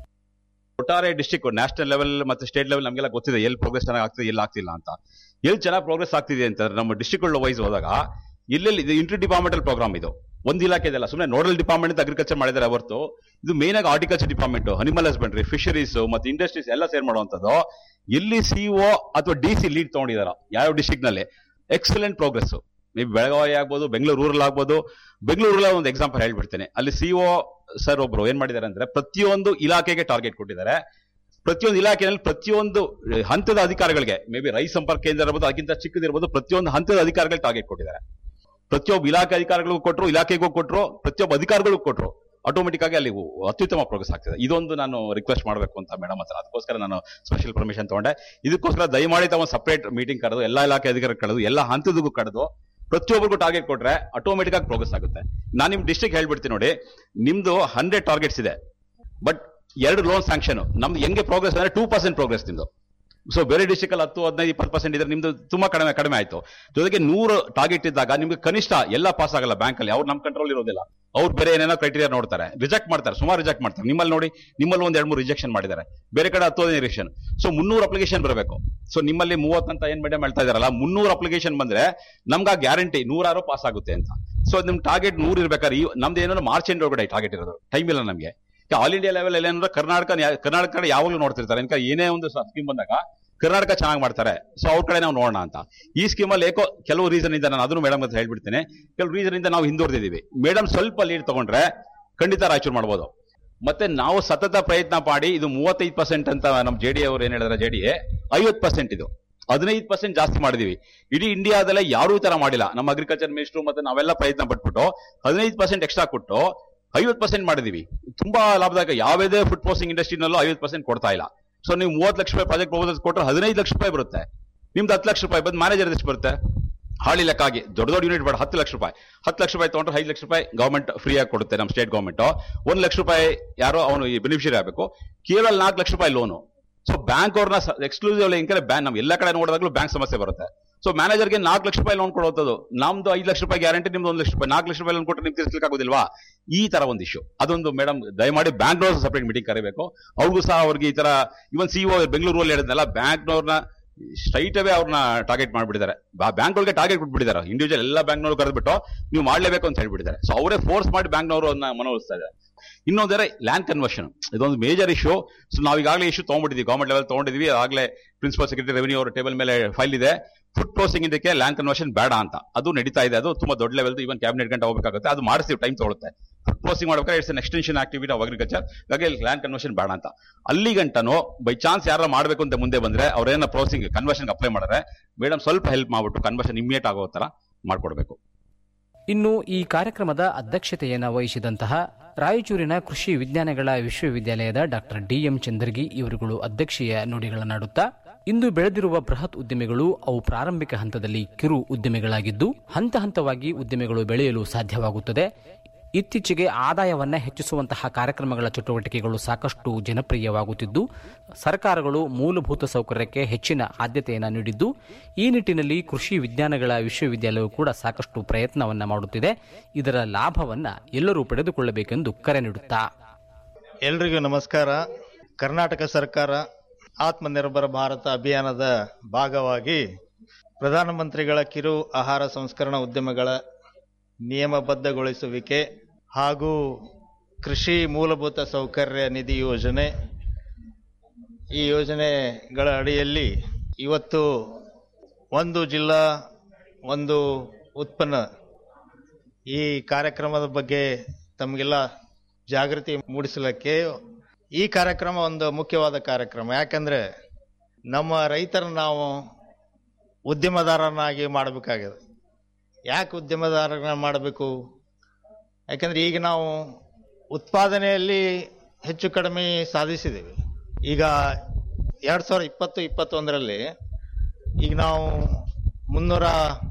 ಒಟ್ಟಾರೆ ಡಿಸ್ಟಿಕ್ ನ್ಯಾಷನಲ್ ಲೆವೆಲ್ ಮತ್ತೆ ಸ್ಟೇಟ್ ಲೆವೆಲ್ ನಮಗೆಲ್ಲ ಗೊತ್ತಿದೆ ಎಲ್ಲಿ ಪ್ರೋಗ್ರೆಸ್ ಚೆನ್ನಾಗಿ ಆಗ್ತಿದೆ ಎಲ್ಲಿ ಆಗ್ತಿಲ್ಲ ಅಂತ ಎಲ್ಲಿ ಚೆನ್ನಾಗಿ ಪ್ರೋಗ್ರೆಸ್ ಆಗ್ತಿದೆ ಅಂತಂದ್ರೆ ನಮ್ಮ ಡಿಸ್ಟಿಕ್ ವೈಸ್ ಹೋದಾಗ ಎಲ್ಲೆಲ್ಲಿ ಇದು ಇಂಟರ್ ಡಿಪಾರ್ಟ್ಮೆಂಟಲ್ ಪ್ರೋಗ್ರಾಮ್ ಇದು ಒಂದು ಇಲಾಖೆ ಇದೆಲ್ಲ ಸುಮ್ಮನೆ ನೋಡಲ್ ಡಿಪಾರ್ಟ್ಮೆಂಟ್ ಅಗ್ರಿಕಲ್ಚರ್ ಮಾಡಿದ್ದಾರೆ ಹೊರತು ಇದು ಮೇನ್ ಆಗಿ horticulture department animal husbandry fisheries ಮತ್ತೆ ಇಂಡಸ್ಟ್ರೀಸ್ ಎಲ್ಲ ಸೇರ್ ಮಾಡುವಂತದ್ದು ಎಲ್ಲಿ ಸಿಒ ಅಥವಾ ಡಿ ಸಿ ಲೀಡ್ ತಗೊಂಡಿದಾರ ಯಾವ ಡಿಸ್ಟಿಕ್ ನಲ್ಲಿ ಎಕ್ಸಲೆಂಟ್ ಪ್ರೋಗ್ರೆಸ್ ಮೇ ಬೆಳಗಾವಿ ಆಗ್ಬೋದು ಬೆಂಗಳೂರು ರೂರಲ್ ಆಗ್ಬೋದು ಬೆಂಗಳೂರಲ್ಲಿ ಒಂದು ಎಕ್ಸಾಂಪಲ್ ಹೇಳ್ಬಿಡ್ತೇನೆ ಅಲ್ಲಿ ಸಿಒ ಸರ್ ಒಬ್ರು ಏನ್ ಮಾಡಿದ್ದಾರೆ ಅಂದ್ರೆ ಪ್ರತಿಯೊಂದು ಇಲಾಖೆಗೆ ಟಾರ್ಗೆಟ್ ಕೊಟ್ಟಿದ್ದಾರೆ ಪ್ರತಿಯೊಂದು ಇಲಾಖೆಯಲ್ಲಿ ಪ್ರತಿಯೊಂದು ಹಂತದ ಅಧಿಕಾರಿಗಳಿಗೆ ಮೇ ಬಿ ರೈ ಸಂಪರ್ಕ ಕೇಂದ್ರ ಇರ್ಬೋದು ಅದಕ್ಕಿಂತ ಚಿಕ್ಕದಿರ್ಬೋದು ಪ್ರತಿಯೊಂದು ಹಂತದ ಅಧಿಕಾರಿಗಳಿಗೆ ಟಾರ್ಗೆಟ್ ಕೊಟ್ಟಿದ್ದಾರೆ ಪ್ರತಿಯೊಬ್ಬ ಇಲಾಖೆ ಅಧಿಕಾರಿಗಳಿಗೂ ಕೊಟ್ಟರು ಇಲಾಖೆಗೂ ಕೊಟ್ಟರು ಪ್ರತಿಯೊಬ್ಬ ಅಧಿಕಾರಿಗಳಿಗೂ ಕೊಟ್ಟರು ಆಟೋಮೆಟಿಕ್ ಆಗಿ ಅಲ್ಲಿ ಅತ್ಯುತ್ತಮ ಪ್ರೋಗ್ರೆಸ್ ಆಗ್ತದೆ ಇದೊಂದು ನಾನು ರಿಕ್ವೆಸ್ಟ್ ಮಾಡಬೇಕು ಅಂತ ಮೇಡಮ್ ಹತ್ರ ಅದಕ್ಕೋಸ್ಕರ ನಾನು ಸ್ಪೆಷಲ್ ಪರ್ಮಿಷನ್ ತಗೊಂಡೆ ಇದಕ್ಕೋಸ್ಕರ ದಯಮಾಡಿ ತಾವು ಸಪರೇಟ್ ಮೀಟಿಂಗ್ ಕರೆದು ಎಲ್ಲ ಇಲಾಖೆ ಅಧಿಕಾರಿ ಕಳೆದು ಎಲ್ಲ ಹಂತದಿಗೂ ಕಳೆದು ಪ್ರತಿಯೊಬ್ಬರಿಗೂ ಟಾರ್ಗೆಟ್ ಕೊಟ್ರೆ ಆಟೋಮೆಟಿಕ್ ಆಗಿ ಪ್ರೋಗ್ರೆಸ್ ಆಗುತ್ತೆ ನಾನು ನಿಮ್ ಡಿಸ್ಟ್ರಿಕ್ಟ್ ಹೇಳ್ಬಿಡ್ತೀನಿ ನೋಡಿ ನಿಮ್ದು ಹಂಡ್ರೆಡ್ ಟಾರ್ಗೆಟ್ಸ್ ಇದೆ ಬಟ್ ಎರಡು ಲೋನ್ ಸ್ಯಾಂಕ್ಷನ್ ನಮ್ದು ಹೆಂಗೆ ಪ್ರೋಗ್ರೆಸ್ ಅಂದ್ರೆ ಟೂ ಪರ್ಸೆಂಟ್ ಪ್ರೋಗ್ರೆಸ್ ನಿಮ್ದು ಸೊ ಬೇರೆ ಡಿಸ್ಟಿಕ್ ಅಲ್ಲಿ ಹತ್ತು ಹದಿನೈದು ಇಪ್ಪತ್ತು ಪರ್ಸೆಂಟ್ ಇದ್ರೆ ನಿಮ್ದು ತುಂಬಾ ಕಡಿಮೆ ಕಡಿಮೆ ಆಯ್ತು ಜೊತೆಗೆ ನೂರು ಟಾರ್ಗೆಟ್ ಇದ್ದಾಗ ನಿಮ್ಗೆ ಕನಿಷ್ಠ ಎಲ್ಲ ಪಾಸ್ ಆಗಲ್ಲ ಬ್ಯಾಂಕ್ ಅಲ್ಲಿ ಅವ್ರು ನಮ್ ಕಂಟ್ರೋಲ್ ಇರೋದಿಲ್ಲ ಅವ್ರು ಬೇರೆ ಏನೇನೋ ಕ್ರೈಟೀರಿಯಾ ನೋಡ್ತಾರೆ ರಿಜೆಕ್ಟ್ ಮಾಡ್ತಾರೆ ಸುಮಾರು ರಿಜೆಕ್ಟ್ ಮಾಡ್ತಾರೆ ನಿಮ್ಮಲ್ಲಿ ನೋಡಿ ನಿಮ್ಮಲ್ಲಿ ಒಂದ್ ಎರಡು ಮೂರು ರಿಜೆಕ್ಷನ್ ಮಾಡಿದ್ದಾರೆ ಬೇರೆ ಕಡೆ ಹತ್ತು ಹದಿನೈದು ರಿಜೆಕ್ಷನ್ ಸೊ ಮುನ್ನೂರು ಅಪ್ಲಿಕೇಶನ್ ಬರಬೇಕು ಸೊ ನಿಮ್ಮಲ್ಲಿ ಮೂವತ್ತಂತ ಏನ್ ಮೇಡಮ್ ಹೇಳ್ತಾ ಇದಾರಲ್ಲ ಮುನ್ನೂರು ಅಪ್ಲಿಕೇಶನ್ ಬಂದ್ರೆ ನಮ್ಗೆ ಗ್ಯಾರಂಟಿ ನೂರಾರು ಪಾಸ್ ಆಗುತ್ತೆ ಅಂತ ಸೊ ನಿಮ್ ಟಾರ್ಗೆಟ್ ನೂರು ಇರ್ಬೇಕಾದ್ರೆ ಈ- ನಮ್ದು ಏನೋ ಮಾರ್ಚ್ ಎಂಡ್ ಒಳಗಡೆ ಟಾರ್ಗೆಟ್ ಇರೋದು ಟೈಮ್ ಇಲ್ಲ ನಮಗೆ ಆಲ್ ಇಂಡಿಯಾ ಲೆವೆಲ್ ಅಲ್ಲಿ ಏನಂದ್ರೆ ಕರ್ನಾಟಕ ಕರ್ನಾಟಕ ಕಡೆ ಯಾವಾಗಲೂ ನೋಡ್ತಿರ್ತಾರೆ ಯಾಕಂದ್ರೆ ಏನೇ ಒಂದು ಸ್ಕೀಮ್ ಬಂದಾಗ ಕರ್ನಾಟಕ ಚೆನ್ನಾಗಿ ಮಾಡ್ತಾರೆ ಸೊ ಅವ್ರ ಕಡೆ ನಾವು ನೋಡೋಣ ಅಂತ ಈ ಸ್ಕೀಮ್ ಅಲ್ಲಿ ಏಕೋ ಕೆಲವು ರೀಸನ್ ಇಂದ ನಾನು ಅದನ್ನು ಮೇಡಮ್ ಅಂತ ಹೇಳ್ಬಿಡ್ತೇನೆ ಕೆಲವು ರೀಸನ್ ಇಂದ ನಾವು ಹಿಂದುವರೆದಿದ್ದೀವಿ ಮೇಡಮ್ ಸ್ವಲ್ಪ ಲೀಡ್ ತಗೊಂಡ್ರೆ ಖಂಡಿತ ರಾಯಚೂರು ಮಾಡ್ಬೋದು ಮತ್ತೆ ನಾವು ಸತತ ಪ್ರಯತ್ನ ಮಾಡಿ ಇದು ಮೂವತ್ತೈದು ಪರ್ಸೆಂಟ್ ಅಂತ ನಮ್ಮ ಜೆ ಡಿ ಅವರು ಏನ್ ಹೇಳಿದ್ರೆ ಜೆ ಡಿ ಐವತ್ತು ಪರ್ಸೆಂಟ್ ಇದು ಹದಿನೈದು ಪರ್ಸೆಂಟ್ ಜಾಸ್ತಿ ಮಾಡಿದೀವಿ ಇಡೀ ಇಂಡಿಯಾದಲ್ಲೇ ಯಾರೂ ಈ ತರ ಮಾಡಿಲ್ಲ ನಮ್ಮ ಅಗ್ರಿಕಲ್ಚರ್ ಮಿನಿಸ್ಟ್ರು ಮತ್ತೆ ನಾವೆಲ್ಲ ಪ್ರಯತ್ನ ಪಟ್ಬಿಟ್ಟು ಹದಿನೈದು ಪರ್ಸೆಂಟ್ ಎಕ್ಸ್ಟ್ರಾ ಕೊಟ್ಟು ಐವತ್ತು ಪರ್ಸೆಂಟ್ ಮಾಡಿದೀವಿ ತುಂಬಾ ಲಾಭದಾಯಕ ಯಾವುದೇ ಫುಡ್ ಪ್ರೊಸೆಸಿಂಗ್ ಇಂಡಸ್ಟ್ರಿನಲ್ಲೂ ಐವತ್ತು ಪರ್ಸೆಂಟ್ ಕೊಡ್ತಾ ಇಲ್ಲ ಸೊ ನೀವು ಮೂವತ್ತು ಲಕ್ಷ ರೂಪಾಯಿ ಪ್ರಾಜೆಕ್ಟ್ ಪ್ರಪೋಸಲ್ ಕೊಟ್ಟರೆ ಹದಿನೈದು ಲಕ್ಷ ರೂಪಾಯಿ ಬರುತ್ತೆ ನಿಮ್ದು ಹತ್ತು ಲಕ್ಷ ರೂಪಾಯಿ ಬಂದು ಮ್ಯಾನೇಜರ್ ಎಷ್ಟು ಬರುತ್ತೆ ಹಾಳಿ ಲೆಕ್ಕ ಆಗಿ ದೊಡ್ಡ ದೊಡ್ಡ ಯೂನಿಟ್ ಬೇಡ ಹತ್ತು ಲಕ್ಷ ರೂಪಾಯಿ ಹತ್ತು ಲಕ್ಷ ರೂಪಾಯಿ ತಗೊಂಡ್ರೆ ಐದು ಲಕ್ಷ ರೂಪಾಯಿ ಗವರ್ಮೆಂಟ್ ಫ್ರೀ ಆಗಿ ಕೊಡುತ್ತೆ ನಮ್ಮ ಸ್ಟೇಟ್ ಗವರ್ಮೆಂಟ್ ಒಂದು ಲಕ್ಷ ರೂಪಾಯಿ ಯಾರೋ ಅವನು ಬೆನಿಫಿಷರಿ ಆಗಬೇಕು ಕೇವಲ ನಾಲ್ಕು ಲಕ್ಷ ರೂಪಾಯಿ ಲೋನು ಸೊ ಬ್ಯಾಂಕ್ ಅವ್ರನ್ನ ಎಕ್ಸ್ಕ್ಲೂಸಿವ್ ಇಂಕರೆ ಬ್ಯಾಂಕ್ ನಮ್ ಎಲ್ಲ ಕಡೆ ನೋಡಿದಾಗಲೂ ಬ್ಯಾಂಕ್ ಸಮಸ್ಯೆ ಬರುತ್ತೆ ಸೊ ಮ್ಯಾನೇಜರ್ಗೆ ನಾಲ್ಕು ಲಕ್ಷ ರೂಪಾಯಿ ಲೋನ್ ಕೊಡುವಂಥದ್ದು ನಮ್ದು ಐದು ಲಕ್ಷ ರೂಪಾಯಿ ಗ್ಯಾರಂಟಿ ನಿಮ್ದು ಒಂದು ಲಕ್ಷ ರೂಪಾಯಿ ನಾಲ್ಕು ಲಕ್ಷ ರೂಪಾಯಿ ಲೋನ್ ಕೊಟ್ಟರೆ ನಿಮ್ಗೆ ತಿರ್ಸ್ಲಿಕ್ಕೆ ಆಗೋದಿಲ್ವಾ ಈ ತರ ಒಂದು ಇಶ್ಯೂ ಅದೊಂದು ಮೇಡಮ್ ದಯಮಾಡಿ ಬ್ಯಾಂಕ್ನವ್ರ ಸಪರೇಟ್ ಮೀಟಿಂಗ್ ಕರಿಬೇಕು ಅವ್ರಿಗೂ ಸಹ ಅವ್ರಿಗೆ ಈ ತರ ಇವನ್ ಸಿಇಒ ಬೆಂಗಳೂರಲ್ಲಿ ಹೇಳಿದ್ನಲ್ಲ ಬ್ಯಾಂಕ್ನವ್ರನ್ನ ಸ್ಟ್ರೈಟ್ ಅವೇ ಅವ್ರನ್ನ ಟಾರ್ಗೆಟ್ ಮಾಡ್ಬಿಟ್ಟಿದ್ದಾರೆ ಬ್ಯಾಂಕ್ಗಳಿಗೆ ಟಾರ್ಗೆಟ್ ಕೊಟ್ಬಿಟ್ಟಿದ್ದಾರೆ ಇಂಡಿವಿಜುವಲ್ ಎಲ್ಲ ಬ್ಯಾಂಕ್ನವ್ರು ಕರೆದ್ಬಿಟ್ಟು ನೀವು ಮಾಡ್ಲೇಬೇಕು ಅಂತ ಹೇಳ್ಬಿಟ್ಟಿದ್ದಾರೆ ಸೊ ಅವರೇ ಫೋರ್ಸ್ ಮಾಡಿ ಬ್ಯಾಂಕ್ನವರು ಅದನ್ನ ಮನವೊಲಿಸ್ತಾ ಇದ್ದಾರೆ ಇನ್ನೊಂದರೆ ಲ್ಯಾಂಡ್ ಕನ್ವರ್ಷನ್ ಇದೊಂದು ಮೇಜರ್ ಇಶ್ಯೂ ಸೊ ನಾವು ಈಗಾಗಲೇ ಇಶ್ಯೂ ತಗೊಂಡ್ಬಿಟ್ಟಿದ್ವಿ ಗೌರ್ಮೆಂಟ್ ಲೆವೆಲ್ ತಗೊಂಡಿದ್ವಿ ಆಗಲೇ ಪ್ರಿನ್ಸಿಪಲ್ ಸೆಕ್ರೆಟರಿ ರೆವಿನ್ಯೂ ಅವರ ಟೇಬಲ್ ಮೇಲೆ ಫೈಲ್ ಇದೆ ಫುಡ್ ಪ್ರೋಸೆಸಿಂಗ್ ಇದಕ್ಕೆ ಲ್ಯಾಂಡ್ ಕನ್ವರ್ಷನ್ ಬೇಡ ಅಂತ ಅದು ನಡೀತಾ ಇದೆ ಅದು ತುಂಬಾ ದೊಡ್ಡ ಲೆವೆಲ್ ಇವನ್ ಕ್ಯಾಬಿನೆಟ್ ಗಂಟೆ ಹೋಗಬೇಕಾಗುತ್ತೆ ಅದು ಮಾಡಿಸ್ತೀವಿ ಟೈಮ್ ತಗೊಳುತ್ತೆ ಫುಡ್ ಪ್ರೋಸೆಸಿಂಗ್ ಮಾಡ್ಬೇಕಾದ್ರೆ it's extension activity of agriculture ಹಾಗೆ ಲ್ಯಾಂಡ್ ಕನ್ವರ್ಷನ್ ಬೇಡ ಅಂತ ಅಲ್ಲಿ ಗಂಟನೂ ಬೈ ಚಾನ್ಸ್ ಯಾರು ಮಾಡಬೇಕು ಅಂತ ಮುಂದೆ ಬಂದ್ರೆ ಅವ್ರೇನ ಪ್ರೋಸೆಸಿಂಗ್ ಕನ್ವರ್ಷನ್ ಅಪ್ಲೈ ಮಾಡಿದ್ರೆ ಮೇಡಮ್ ಸ್ವಲ್ಪ ಹೆಲ್ಪ್ ಮಾಡ್ಬಿಟ್ಟು ಕನ್ವರ್ಷನ್ ಇಮಿಡಿಯೇಟ್ ಆಗೋ ತರ ಮಾಡ್ಕೊಡ್ಬೇಕು ಇನ್ನು ಈ ಕಾರ್ಯಕ್ರಮದ ಅಧ್ಯಕ್ಷತೆಯನ್ನು ವಹಿಸಿದಂತಹ ರಾಯಚೂರಿನ ಕೃಷಿ ವಿಜ್ಞಾನಗಳ ವಿಶ್ವವಿದ್ಯಾಲಯದ ಡಾಕ್ಟರ್ ಡಿಎಂ ಚಂದರ್ಗಿ ಇವರುಗಳು ಅಧ್ಯಕ್ಷೀಯ ನುಡಿಗಳನ್ನಾಡುತ್ತಾ ಇಂದು ಬೆಳೆದಿರುವ ಬೃಹತ್ ಉದ್ಯಮಿಗಳು ಅವು ಪ್ರಾರಂಭಿಕ ಹಂತದಲ್ಲಿ ಕಿರು ಉದ್ಯಮಿಗಳಾಗಿದ್ದು ಹಂತ ಹಂತವಾಗಿ ಉದ್ಯಮಿಗಳು ಬೆಳೆಯಲು ಸಾಧ್ಯವಾಗುತ್ತದೆ ಇತ್ತೀಚೆಗೆ ಆದಾಯವನ್ನ ಹೆಚ್ಚಿಸುವಂತಹ ಕಾರ್ಯಕ್ರಮಗಳ ಚಟುವಟಿಕೆಗಳು ಸಾಕಷ್ಟು ಜನಪ್ರಿಯವಾಗುತ್ತಿದ್ದು ಸರ್ಕಾರಗಳು ಮೂಲಭೂತ ಸೌಕರ್ಯಕ್ಕೆ ಹೆಚ್ಚಿನ ಆದ್ಯತೆಯನ್ನು ನೀಡಿದ್ದು ಈ ನಿಟ್ಟಿನಲ್ಲಿ ಕೃಷಿ ವಿಜ್ಞಾನಗಳ ವಿಶ್ವವಿದ್ಯಾಲಯವು ಕೂಡ ಸಾಕಷ್ಟು ಪ್ರಯತ್ನವನ್ನ ಮಾಡುತ್ತಿದೆ ಇದರ ಲಾಭವನ್ನ ಎಲ್ಲರೂ ಪಡೆದುಕೊಳ್ಳಬೇಕೆಂದು ಕರೆ ನೀಡುತ್ತಾ ಎಲ್ರಿಗೂ ನಮಸ್ಕಾರ ಕರ್ನಾಟಕ ಸರ್ಕಾರ ಆತ್ಮನಿರ್ಭರ ಭಾರತ ಅಭಿಯಾನದ ಭಾಗವಾಗಿ ಪ್ರಧಾನಮಂತ್ರಿಗಳ ಕಿರು ಆಹಾರ ಸಂಸ್ಕರಣಾ ಉದ್ಯಮಗಳ ನಿಯಮಬದ್ಧಗೊಳಿಸುವಿಕೆ ಹಾಗೂ ಕೃಷಿ ಮೂಲಭೂತ ಸೌಕರ್ಯ ನಿಧಿ ಯೋಜನೆ ಈ ಯೋಜನೆಗಳ ಅಡಿಯಲ್ಲಿ ಇವತ್ತು ಒಂದು ಜಿಲ್ಲಾ ಒಂದು ಉತ್ಪನ್ನ ಈ ಕಾರ್ಯಕ್ರಮದ ಬಗ್ಗೆ ತಮಗೆಲ್ಲ ಜಾಗೃತಿ ಮೂಡಿಸಲಿಕ್ಕೆ ಈ ಕಾರ್ಯಕ್ರಮ ಒಂದು ಮುಖ್ಯವಾದ ಕಾರ್ಯಕ್ರಮ ಯಾಕಂದ್ರೆ ನಮ್ಮ ರೈತರನ್ನ ನಾವು ಉದ್ಯಮದಾರನಾಗಿ ಮಾಡಬೇಕಾಗಿದೆ ಯಾಕೆ ಉದ್ಯಮದಾರನ ಮಾಡಬೇಕು ಯಾಕಂದ್ರೆ ಈಗ ನಾವು ಉತ್ಪಾದನೆಯಲ್ಲಿ ಹೆಚ್ಚು ಕಡಿಮೆ ಸಾಧಿಸಿದ್ದೀವಿ ಈಗ ಎರಡು ಸಾವಿರದ ಇಪ್ಪತ್ತು ಇಪ್ಪತ್ತೊಂದರಲ್ಲಿ ಈಗ ನಾವು ಮುನ್ನೂರ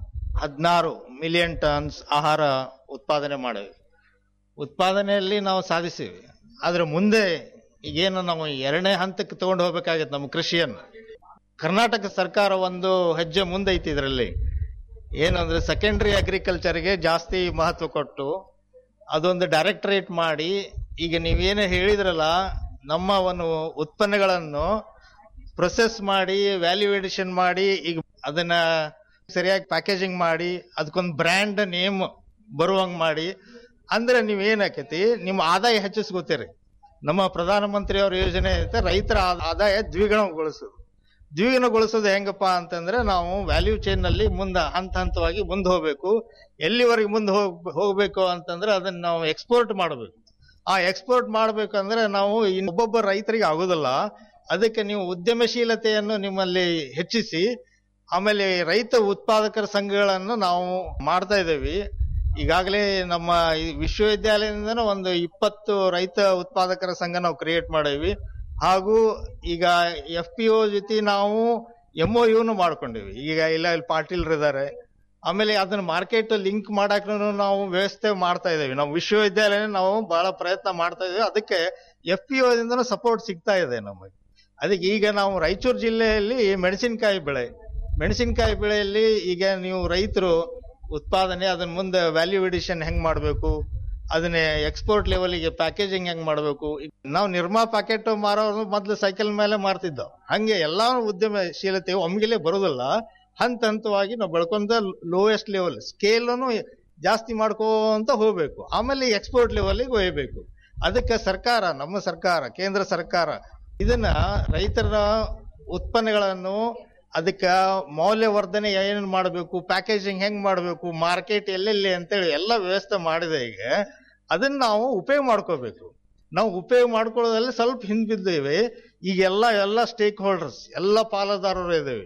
ಹದಿನಾರು ಮಿಲಿಯನ್ ಟನ್ಸ್ ಆಹಾರ ಉತ್ಪಾದನೆ ಮಾಡೇವಿ ಉತ್ಪಾದನೆಯಲ್ಲಿ ನಾವು ಸಾಧಿಸಿವಿ ಆದರೆ ಮುಂದೆ ಈಗೇನು ನಾವು ಎರಡನೇ ಹಂತಕ್ಕೆ ತಗೊಂಡು ಹೋಗ್ಬೇಕಾಗತ್ತೆ ನಮ್ಮ ಕೃಷಿಯನ್ನು ಕರ್ನಾಟಕ ಸರ್ಕಾರ ಒಂದು ಹೆಜ್ಜೆ ಮುಂದೈತಿ ಇದರಲ್ಲಿ ಏನಂದ್ರೆ ಸೆಕೆಂಡ್ರಿ ಅಗ್ರಿಕಲ್ಚರ್ಗೆ ಜಾಸ್ತಿ ಮಹತ್ವ ಕೊಟ್ಟು ಅದೊಂದು ಡೈರೆಕ್ಟರೇಟ್ ಮಾಡಿ ಈಗ ನೀವೇನು ಹೇಳಿದ್ರಲ್ಲ ನಮ್ಮ ಒಂದು ಉತ್ಪನ್ನಗಳನ್ನು ಪ್ರೊಸೆಸ್ ಮಾಡಿ ವ್ಯಾಲ್ಯೂಯೇಷನ್ ಮಾಡಿ ಈಗ ಅದನ್ನ ಸರಿಯಾಗಿ ಪ್ಯಾಕೇಜಿಂಗ್ ಮಾಡಿ ಅದಕ್ಕೊಂದು ಬ್ರ್ಯಾಂಡ್ ನೇಮ್ ಬರುವಂಗ್ ಮಾಡಿ ಅಂದ್ರೆ ನೀವ್ ಏನಾಕೈತಿ ನಿಮ್ಮ ಆದಾಯ ಹೆಚ್ಚಿಸ್ಕೋತೀರಿ ನಮ್ಮ ಪ್ರಧಾನಮಂತ್ರಿ ಅವ್ರ ಯೋಜನೆ ಐತೆ ರೈತರ ಆ- ಆದಾಯ ದ್ವಿಗುಣಗೊಳಿಸೋದು ದ್ವಿಗುಣಗೊಳಿಸೋದು ಹೆಂಗಪ್ಪ ಅಂತಂದ್ರೆ ನಾವು ವ್ಯಾಲ್ಯೂ ಚೈನ್ ನಲ್ಲಿ ಮುಂದೆ ಹಂತ ಹಂತವಾಗಿ ಮುಂದೆ ಹೋಗ್ಬೇಕು ಎಲ್ಲಿವರೆಗೆ ಮುಂದೆ ಹೋಗ್ ಹೋಗ್ಬೇಕು ಅಂತಂದ್ರೆ ಅದನ್ನ ನಾವು ಎಕ್ಸ್ಪೋರ್ಟ್ ಮಾಡಬೇಕು ಆ ಎಕ್ಸ್ಪೋರ್ಟ್ ಮಾಡ್ಬೇಕಂದ್ರೆ ನಾವು ಇನ್ ಒಬ್ಬೊಬ್ಬ ರೈತರಿಗೆ ಆಗೋದಿಲ್ಲ ಅದಕ್ಕೆ ನೀವು ಉದ್ಯಮಶೀಲತೆಯನ್ನು ನಿಮ್ಮಲ್ಲಿ ಹೆಚ್ಚಿಸಿ ಆಮೇಲೆ ರೈತ ಉತ್ಪಾದಕರ ಸಂಘಗಳನ್ನು ನಾವು ಮಾಡ್ತಾ ಇದ್ದೇವೆ ಈಗಾಗಲೇ ನಮ್ಮ ಈ ವಿಶ್ವವಿದ್ಯಾಲಯದಿಂದನೂ ಒಂದು ಇಪ್ಪತ್ತು ರೈತ ಉತ್ಪಾದಕರ ಸಂಘ ನಾವು ಕ್ರಿಯೇಟ್ ಮಾಡೇವಿ ಹಾಗೂ ಈಗ ಎಫ್ ಪಿ ಒ ಜೊತೆ ನಾವು ಎಂ ಒ ಯುನು ಮಾಡ್ಕೊಂಡಿವಿ ಈಗ ಇಲ್ಲ ಇಲ್ಲಿ ಪಾಟೀಲ್ರು ಇದ್ದಾರೆ ಆಮೇಲೆ ಅದನ್ನ ಮಾರ್ಕೆಟ್ ಲಿಂಕ್ ಮಾಡಾಕ ನಾವು ವ್ಯವಸ್ಥೆ ಮಾಡ್ತಾ ಇದ್ದೇವೆ ನಾವು ವಿಶ್ವವಿದ್ಯಾಲಯ ನಾವು ಬಹಳ ಪ್ರಯತ್ನ ಮಾಡ್ತಾ ಇದ್ದೇವೆ ಅದಕ್ಕೆ ಎಫ್ ಪಿ ಒದಿಂದನೂ ಸಪೋರ್ಟ್ ಸಿಗ್ತಾ ಇದೆ ನಮಗೆ ಅದಕ್ಕೆ ಈಗ ನಾವು ರಾಯಚೂರು ಜಿಲ್ಲೆಯಲ್ಲಿ ಮೆಣಸಿನಕಾಯಿ ಬೆಳೆ ಮೆಣಸಿನಕಾಯಿ ಬೆಳೆಯಲ್ಲಿ ಈಗ ನೀವು ರೈತರು ಉತ್ಪಾದನೆ ಅದನ್ನ ಮುಂದೆ ವ್ಯಾಲ್ಯೂ ಎಡಿಷನ್ ಹೆಂಗ್ ಮಾಡಬೇಕು ಅದನ್ನ ಎಕ್ಸ್ಪೋರ್ಟ್ ಲೆವೆಲ್ಗೆ ಪ್ಯಾಕೇಜಿಂಗ್ ಹೆಂಗ್ ಮಾಡಬೇಕು ನಾವು ನಿರ್ಮಾ ಪ್ಯಾಕೆಟ್ ಮಾರೋರು ಮೊದ್ಲು ಸೈಕಲ್ ಮೇಲೆ ಮಾರ್ತಿದ್ದೋ ಹಂಗೆ ಎಲ್ಲಾ ಉದ್ಯಮಶೀಲತೆ ಒಮ್ಗಿಲೆ ಬರೋದಿಲ್ಲ ಹಂತ ಹಂತವಾಗಿ ನಾವು ಬೆಳ್ಕೊಂತ ಲೋಯೆಸ್ಟ್ ಲೆವೆಲ್ ಸ್ಕೇಲನ್ನು ಜಾಸ್ತಿ ಮಾಡ್ಕೋಂತ ಹೋಗ್ಬೇಕು ಆಮೇಲೆ ಎಕ್ಸ್ಪೋರ್ಟ್ ಲೆವೆಲ್ಗೆ ಒಯ್ಯಬೇಕು ಅದಕ್ಕೆ ಸರ್ಕಾರ ನಮ್ಮ ಸರ್ಕಾರ ಕೇಂದ್ರ ಸರ್ಕಾರ ಇದನ್ನ ರೈತರ ಉತ್ಪನ್ನಗಳನ್ನು ಅದಕ್ಕೆ ಮೌಲ್ಯವರ್ಧನೆ ಏನೇನು ಮಾಡಬೇಕು ಪ್ಯಾಕೇಜಿಂಗ್ ಹೆಂಗ್ ಮಾಡಬೇಕು ಮಾರ್ಕೆಟ್ ಎಲ್ಲೆಲ್ಲಿ ಅಂತೇಳಿ ಎಲ್ಲ ವ್ಯವಸ್ಥೆ ಮಾಡಿದೆ ಈಗ ಅದನ್ನ ನಾವು ಉಪಯೋಗ ಮಾಡ್ಕೋಬೇಕು ನಾವು ಉಪಯೋಗ ಮಾಡ್ಕೊಳ್ಳೋದ್ರಲ್ಲಿ ಸ್ವಲ್ಪ ಹಿಂದ್ಬಿದ್ದೇವೆ ಈಗ ಎಲ್ಲ ಎಲ್ಲ ಸ್ಟೇಕ್ ಹೋಲ್ಡರ್ಸ್ ಎಲ್ಲ ಪಾಲುದಾರರು ಇದ್ದೇವೆ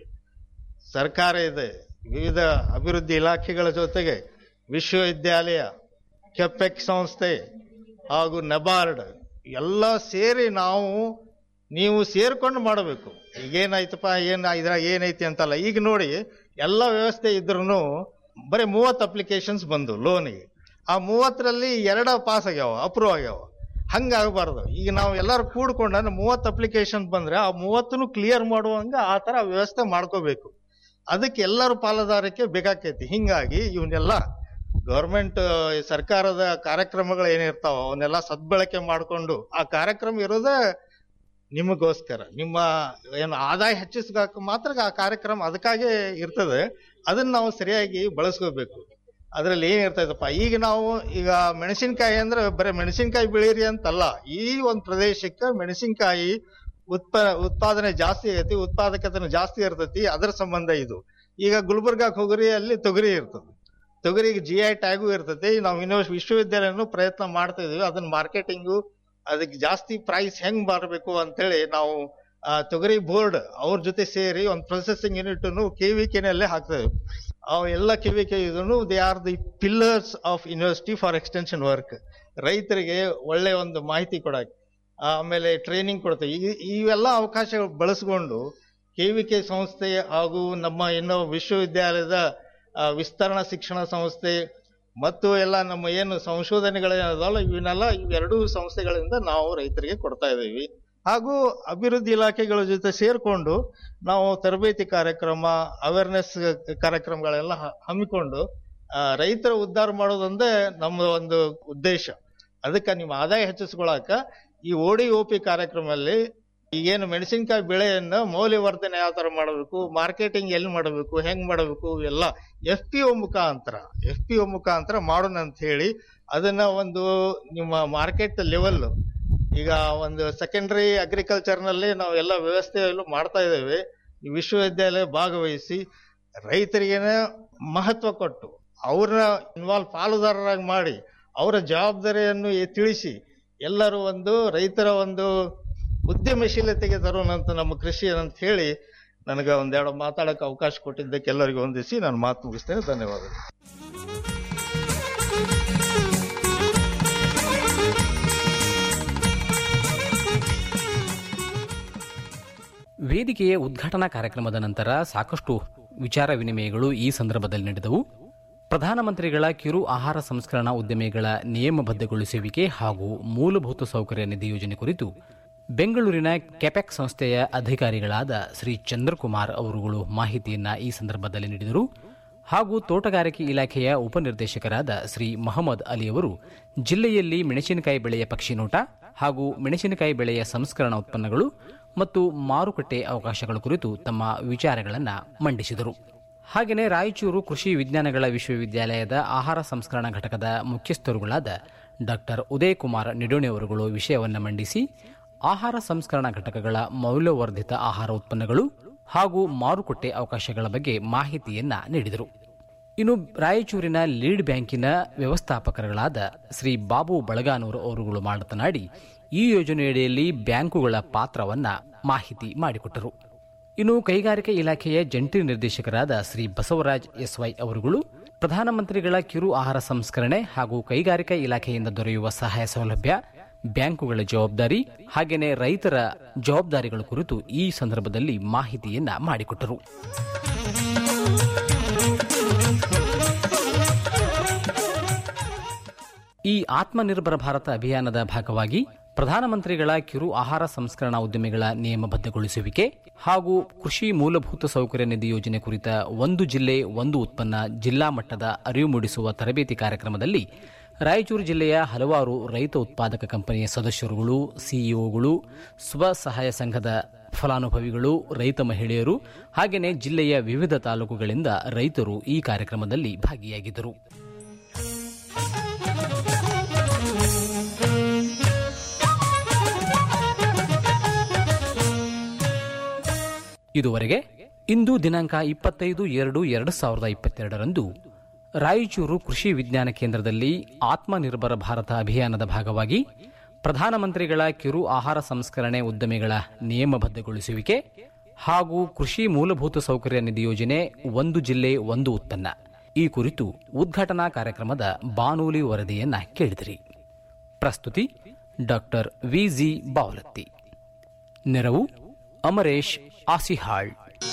ಸರ್ಕಾರ ಇದೆ ವಿವಿಧ ಅಭಿವೃದ್ಧಿ ಇಲಾಖೆಗಳ ಜೊತೆಗೆ ವಿಶ್ವವಿದ್ಯಾಲಯ ಕೆಪೆಕ್ ಸಂಸ್ಥೆ ಹಾಗೂ ನಬಾರ್ಡ್ ಎಲ್ಲ ಸೇರಿ ನಾವು ನೀವು ಸೇರ್ಕೊಂಡು ಮಾಡಬೇಕು ಈಗೇನಾಯ್ತಪ್ಪ ಏನ್ ಇದ್ರಾಗ ಏನೈತಿ ಅಂತಲ್ಲ ಈಗ ನೋಡಿ ಎಲ್ಲ ವ್ಯವಸ್ಥೆ ಇದ್ರೂ ಬರೀ ಮೂವತ್ತು ಅಪ್ಲಿಕೇಶನ್ಸ್ ಬಂದು ಲೋನಿಗೆ ಆ ಮೂವತ್ತರಲ್ಲಿ ಎರಡ ಪಾಸ್ ಆಗ್ಯಾವ ಅಪ್ರೂವ್ ಆಗ್ಯಾವ ಹಂಗಾಗಬಾರ್ದು ಈಗ ನಾವು ಎಲ್ಲರೂ ಕೂಡ್ಕೊಂಡ ಮೂವತ್ತು ಅಪ್ಲಿಕೇಶನ್ ಬಂದ್ರೆ ಆ ಮೂವತ್ತನ್ನು ಕ್ಲಿಯರ್ ಮಾಡುವಂಗ ಆ ತರ ವ್ಯವಸ್ಥೆ ಮಾಡ್ಕೋಬೇಕು ಅದಕ್ಕೆ ಎಲ್ಲರೂ ಪಾಲುದಾರಕ್ಕೆ ಬೇಕಾಕೈತಿ ಹಿಂಗಾಗಿ ಇವನ್ನೆಲ್ಲ ಗೌರ್ಮೆಂಟ್ ಸರ್ಕಾರದ ಕಾರ್ಯಕ್ರಮಗಳು ಏನಿರ್ತಾವ ಅವನ್ನೆಲ್ಲ ಸದ್ಬಳಕೆ ಮಾಡಿಕೊಂಡು ಆ ಕಾರ್ಯಕ್ರಮ ಇರೋದೇ ನಿಮಗೋಸ್ಕರ ನಿಮ್ಮ ಏನು ಆದಾಯ ಹೆಚ್ಚಿಸ್ಬೇಕು ಮಾತ್ರ ಆ ಕಾರ್ಯಕ್ರಮ ಅದಕ್ಕಾಗಿ ಇರ್ತದೆ ಅದನ್ನ ನಾವು ಸರಿಯಾಗಿ ಬಳಸ್ಕೋಬೇಕು ಅದರಲ್ಲಿ ಏನಿರ್ತೈತಪ್ಪ ಈಗ ನಾವು ಈಗ ಮೆಣಸಿನಕಾಯಿ ಅಂದ್ರೆ ಬರೀ ಮೆಣಸಿನಕಾಯಿ ಬೆಳೀರಿ ಅಂತಲ್ಲ ಈ ಒಂದು ಪ್ರದೇಶಕ್ಕೆ ಮೆಣಸಿನಕಾಯಿ ಉತ್ಪ ಉತ್ಪಾದನೆ ಜಾಸ್ತಿ ಆಗೈತಿ ಉತ್ಪಾದಕತೆ ಜಾಸ್ತಿ ಇರ್ತೈತಿ ಅದರ ಸಂಬಂಧ ಇದು ಈಗ ಗುಲ್ಬರ್ಗಾಕ್ ಹೋಗ್ರಿ ಅಲ್ಲಿ ತೊಗರಿ ಇರ್ತದೆ ತೊಗರಿಗೆ ಜಿ ಐ ಟ್ಯಾಗು ಇರ್ತೈತಿ ನಾವು ಇನ್ನೂ ವಿಶ್ವವಿದ್ಯಾಲಯನೂ ಪ್ರಯತ್ನ ಮಾಡ್ತಾ ಇದೀವಿ ಅದನ್ನ ಮಾರ್ಕೆಟಿಂಗು ಅದಕ್ಕೆ ಜಾಸ್ತಿ ಪ್ರೈಸ್ ಹೆಂಗ್ ಮಾಡಬೇಕು ಅಂತೇಳಿ ನಾವು ಆ, ತೊಗರಿ ಬೋರ್ಡ್ ಅವ್ರ ಜೊತೆ ಸೇರಿ ಒಂದು ಪ್ರೊಸೆಸಿಂಗ್ ಯೂನಿಟ್ ಕೆ ವಿ ಕೆನಲ್ಲೇ ಹಾಕ್ತೇವೆ ಅವು ಎಲ್ಲ ಕೆ ವಿ ಕೆ ಇದನ್ನು they are the pillars of university for extension work ರೈತರಿಗೆ ಒಳ್ಳೆ ಒಂದು ಮಾಹಿತಿ ಕೊಡಕ್ಕೆ ಆಮೇಲೆ ಟ್ರೈನಿಂಗ್ ಕೊಡ್ತೇವೆ ಈ- ಇವೆಲ್ಲ ಅವಕಾಶಗಳು ಬಳಸ್ಕೊಂಡು ಕೆ ವಿ ಕೆ ಸಂಸ್ಥೆ ಹಾಗೂ ನಮ್ಮ ಇನ್ನೂ ವಿಶ್ವವಿದ್ಯಾಲಯದ ಆ, ವಿಸ್ತರಣಾ ಶಿಕ್ಷಣ ಸಂಸ್ಥೆ ಮತ್ತು ಎಲ್ಲ ನಮ್ಮ ಏನು ಸಂಶೋಧನೆಗಳೇನದಲ್ಲ ಇವನ್ನೆಲ್ಲ ಇವೆರಡೂ ಸಂಸ್ಥೆಗಳಿಂದ ನಾವು ರೈತರಿಗೆ ಕೊಡ್ತಾ ಇದ್ದೀವಿ ಹಾಗೂ ಅಭಿವೃದ್ಧಿ ಇಲಾಖೆಗಳ ಜೊತೆ ಸೇರ್ಕೊಂಡು ನಾವು ತರಬೇತಿ ಕಾರ್ಯಕ್ರಮ ಅವೇರ್ನೆಸ್ ಕಾರ್ಯಕ್ರಮಗಳೆಲ್ಲ ಹ- ಹಮ್ಮಿಕೊಂಡು ಆ, ರೈತರ ಉದ್ಧಾರ ಮಾಡೋದೊಂದೇ ನಮ್ಮ ಒಂದು ಉದ್ದೇಶ ಅದಕ್ಕೆ ನಿಮ್ಮ ಆದಾಯ ಹೆಚ್ಚಿಸ್ಕೊಳಕ ಈ ಓಡಿ ಒ ಪಿ ಕಾರ್ಯಕ್ರಮದಲ್ಲಿ ಈಗೇನು ಮೆಣಸಿನಕಾಯಿ ಬೆಳೆಯನ್ನು ಮೌಲ್ಯವರ್ಧನೆ ಯಾವ ತರ ಮಾಡಬೇಕು ಮಾರ್ಕೆಟಿಂಗ್ ಎಲ್ಲಿ ಮಾಡಬೇಕು ಹೆಂಗ್ ಮಾಡಬೇಕು ಎಲ್ಲ ಎಫ್ ಪಿ ಒ ಮುಖಾಂತರ ಎಫ್ ಪಿ ಒ ಮುಖಾಂತರ ಮಾಡೋಣ ಅಂತ ಹೇಳಿ ಅದನ್ನ ಒಂದು ನಿಮ್ಮ ಮಾರ್ಕೆಟ್ ಲೆವೆಲ್ ಈಗ ಒಂದು ಸೆಕೆಂಡರಿ ಅಗ್ರಿಕಲ್ಚರ್ ನಲ್ಲಿ ನಾವು ಎಲ್ಲ ವ್ಯವಸ್ಥೆಯಲ್ಲೂ ಮಾಡ್ತಾ ಇದ್ದೇವೆ ಈ ವಿಶ್ವವಿದ್ಯಾಲಯ ಭಾಗವಹಿಸಿ ರೈತರಿಗೆ ಮಹತ್ವ ಕೊಟ್ಟು ಅವ್ರನ್ನ ಇನ್ವಾಲ್ವ್ ಪಾಲುದಾರರಾಗಿ ಮಾಡಿ ಅವರ ಜವಾಬ್ದಾರಿಯನ್ನು ಎ- ತಿಳಿಸಿ ಎಲ್ಲರೂ ಒಂದು ರೈತರ ಒಂದು ಉದ್ಯಮಶೀಲತೆಗೆ ತರೋಣಂತ ನಮ್ಮ ಕೃಷಿ ಅಂತ ಹೇಳಿ ನನಗೆ ಒಂದೆರಡು ಮಾತಾಡಕ್ಕೆ ಅವಕಾಶ ಕೊಟ್ಟಿದ್ದಕ್ಕೆ ಎಲ್ಲರಿಗೂ ಹೊಂದಿಸಿ ನಾನು ಮಾತು ಮುಗಿಸ್ತೇನೆ ಧನ್ಯವಾದಗಳು ವೇದಿಕೆಯ ಉದ್ಘಾಟನಾ ಕಾರ್ಯಕ್ರಮದ ನಂತರ ಸಾಕಷ್ಟು ವಿಚಾರ ವಿನಿಮಯಗಳು ಈ ಸಂದರ್ಭದಲ್ಲಿ ನಡೆದವು ಪ್ರಧಾನಮಂತ್ರಿಗಳ ಕಿರು ಆಹಾರ ಸಂಸ್ಕರಣಾ ಉದ್ಯಮಿಗಳ ನಿಯಮಬದ್ಧಗೊಳಿಸುವಿಕೆ ಹಾಗೂ ಮೂಲಭೂತ ಸೌಕರ್ಯ ನಿಧಿ ಯೋಜನೆ ಕುರಿತು ಬೆಂಗಳೂರಿನ ಕೆಪೆಕ್ ಸಂಸ್ಥೆಯ ಅಧಿಕಾರಿಗಳಾದ ಶ್ರೀ ಚಂದ್ರಕುಮಾರ್ ಅವರುಗಳು ಮಾಹಿತಿಯನ್ನ ಈ ಸಂದರ್ಭದಲ್ಲಿ ನೀಡಿದರು ಹಾಗೂ ತೋಟಗಾರಿಕೆ ಇಲಾಖೆಯ ಉಪನಿರ್ದೇಶಕರಾದ ಶ್ರೀ ಮಹಮ್ಮದ್ ಅಲಿ ಅವರು ಜಿಲ್ಲೆಯಲ್ಲಿ ಮೆಣಸಿನಕಾಯಿ ಬೆಳೆಯ ಪಕ್ಷಿನೋಟ ಹಾಗೂ ಮೆಣಸಿನಕಾಯಿ ಬೆಳೆಯ ಸಂಸ್ಕರಣಾ ಉತ್ಪನ್ನಗಳು ಮತ್ತು ಮಾರುಕಟ್ಟೆ ಅವಕಾಶಗಳ ಕುರಿತು ತಮ್ಮ ವಿಚಾರಗಳನ್ನು ಮಂಡಿಸಿದರು ಹಾಗೆಯೇ ರಾಯಚೂರು ಕೃಷಿ ವಿಜ್ಞಾನಗಳ ವಿಶ್ವವಿದ್ಯಾಲಯದ ಆಹಾರ ಸಂಸ್ಕರಣಾ ಘಟಕದ ಮುಖ್ಯಸ್ಥರುಗಳಾದ ಡಾಕ್ಟರ್ ಉದಯ್ ಕುಮಾರ್ ನಿಡೋಣಿ ಅವರುಗಳು ವಿಷಯವನ್ನು ಮಂಡಿಸಿ ಆಹಾರ ಸಂಸ್ಕರಣಾ ಘಟಕಗಳ ಮೌಲ್ಯವರ್ಧಿತ ಆಹಾರ ಉತ್ಪನ್ನಗಳು ಹಾಗೂ ಮಾರುಕಟ್ಟೆ ಅವಕಾಶಗಳ ಬಗ್ಗೆ ಮಾಹಿತಿಯನ್ನ ನೀಡಿದರು ಇನ್ನು ರಾಯಚೂರಿನ ಲೀಡ್ ಬ್ಯಾಂಕಿನ ವ್ಯವಸ್ಥಾಪಕರುಗಳಾದ ಶ್ರೀ ಬಾಬು ಬಳಗಾನೂರು ಅವರುಗಳು ಮಾತನಾಡಿ ಈ ಯೋಜನೆಯಡಿಯಲ್ಲಿ ಬ್ಯಾಂಕುಗಳ ಪಾತ್ರವನ್ನ ಮಾಹಿತಿ ಮಾಡಿಕೊಟ್ಟರು ಇನ್ನು ಕೈಗಾರಿಕೆ ಇಲಾಖೆಯ ಜಂಟಿ ನಿರ್ದೇಶಕರಾದ ಶ್ರೀ ಬಸವರಾಜ್ ಎಸ್ವೈ ಅವರುಗಳು ಪ್ರಧಾನಮಂತ್ರಿಗಳ ಕಿರು ಆಹಾರ ಸಂಸ್ಕರಣೆ ಹಾಗೂ ಕೈಗಾರಿಕಾ ಇಲಾಖೆಯಿಂದ ದೊರೆಯುವ ಸಹಾಯ ಸೌಲಭ್ಯ ಬ್ಯಾಂಕುಗಳ ಜವಾಬ್ದಾರಿ ಹಾಗೆಯೇ ರೈತರ ಜವಾಬ್ದಾರಿಗಳ ಕುರಿತು ಈ ಸಂದರ್ಭದಲ್ಲಿ ಮಾಹಿತಿಯನ್ನ ಮಾಡಿಕೊಟ್ಟರು ಈ ಆತ್ಮನಿರ್ಭರ ಭಾರತ ಅಭಿಯಾನದ ಭಾಗವಾಗಿ ಪ್ರಧಾನಮಂತ್ರಿಗಳ ಕಿರು ಆಹಾರ ಸಂಸ್ಕರಣಾ ಉದ್ಯಮಿಗಳ ನಿಯಮಬದ್ಧಗೊಳಿಸುವಿಕೆ ಹಾಗೂ ಕೃಷಿ ಮೂಲಭೂತ ಸೌಕರ್ಯ ನಿಧಿ ಯೋಜನೆ ಕುರಿತ ಒಂದು ಜಿಲ್ಲೆ ಒಂದು ಉತ್ಪನ್ನ ಜಿಲ್ಲಾ ಮಟ್ಟದ ಅರಿವು ಮೂಡಿಸುವ ತರಬೇತಿ ಕಾರ್ಯಕ್ರಮದಲ್ಲಿ ರಾಯಚೂರು ಜಿಲ್ಲೆಯ ಹಲವಾರು ರೈತ ಉತ್ಪಾದಕ ಕಂಪನಿಯ ಸದಸ್ಯರುಗಳು ಸಿಇಒಗಳು ಸ್ವಸಹಾಯ ಸಂಘದ ಫಲಾನುಭವಿಗಳು ರೈತ ಮಹಿಳೆಯರು ಹಾಗೆಯೇ ಜಿಲ್ಲೆಯ ವಿವಿಧ ತಾಲೂಕುಗಳಿಂದ ರೈತರು ಈ ಕಾರ್ಯಕ್ರಮದಲ್ಲಿ ಭಾಗಿಯಾಗಿದ್ದರು ಇದುವರೆಗೆ ಇಂದು ದಿನಾಂಕ ಇಪ್ಪತ್ತೈದು ಎರಡು ಎರಡು ಸಾವಿರದ ಇಪ್ಪತ್ತೆರಡರಂದು ರಾಯಚೂರು ಕೃಷಿ ವಿಜ್ಞಾನ ಕೇಂದ್ರದಲ್ಲಿ ಆತ್ಮನಿರ್ಭರ ಭಾರತ ಅಭಿಯಾನದ ಭಾಗವಾಗಿ ಪ್ರಧಾನಮಂತ್ರಿಗಳ ಕಿರು ಆಹಾರ ಸಂಸ್ಕರಣೆ ಉದ್ಯಮಿಗಳ ನಿಯಮಬದ್ಧಗೊಳಿಸುವಿಕೆ ಹಾಗೂ ಕೃಷಿ ಮೂಲಭೂತ ಸೌಕರ್ಯ ನಿಧಿ ಯೋಜನೆ ಒಂದು ಜಿಲ್ಲೆ ಒಂದು ಉತ್ಪನ್ನ ಈ ಕುರಿತು ಉದ್ಘಾಟನಾ ಕಾರ್ಯಕ್ರಮದ ಬಾನೂಲಿ ವರದಿಯನ್ನ ಕೇಳಿದಿರಿ ಪ್ರಸ್ತುತಿ ಡಾಕ್ಟರ್ ವಿಜಿ ಬಾವಲತ್ತಿ ನೆರವು ಅಮರೇಶ್ ಆಸಿಹಾಳ್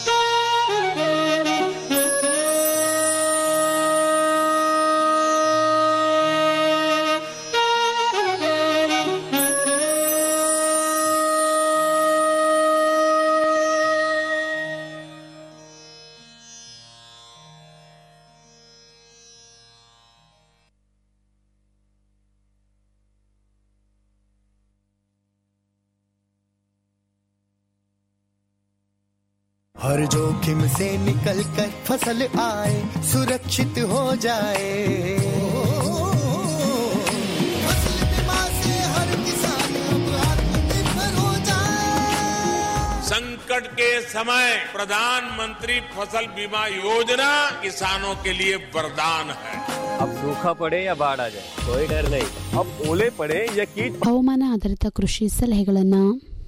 हर जोखिम से निकल कर फसल आए सुरक्षित हो जाए फसल बीमा से हर किसान अब आत्मनिर्भर हो जाए संकट के समय प्रधानमंत्री फसल बीमा योजना किसानों के लिए वरदान है अब सूखा पड़े या बाढ़ आ जाए कोई डर नहीं अब ओले पड़े या कीट ಹವಾಮಾನ ಆಧಾರಿತ ಕೃಷಿ ಸಲಹೆಗಳನ್ನು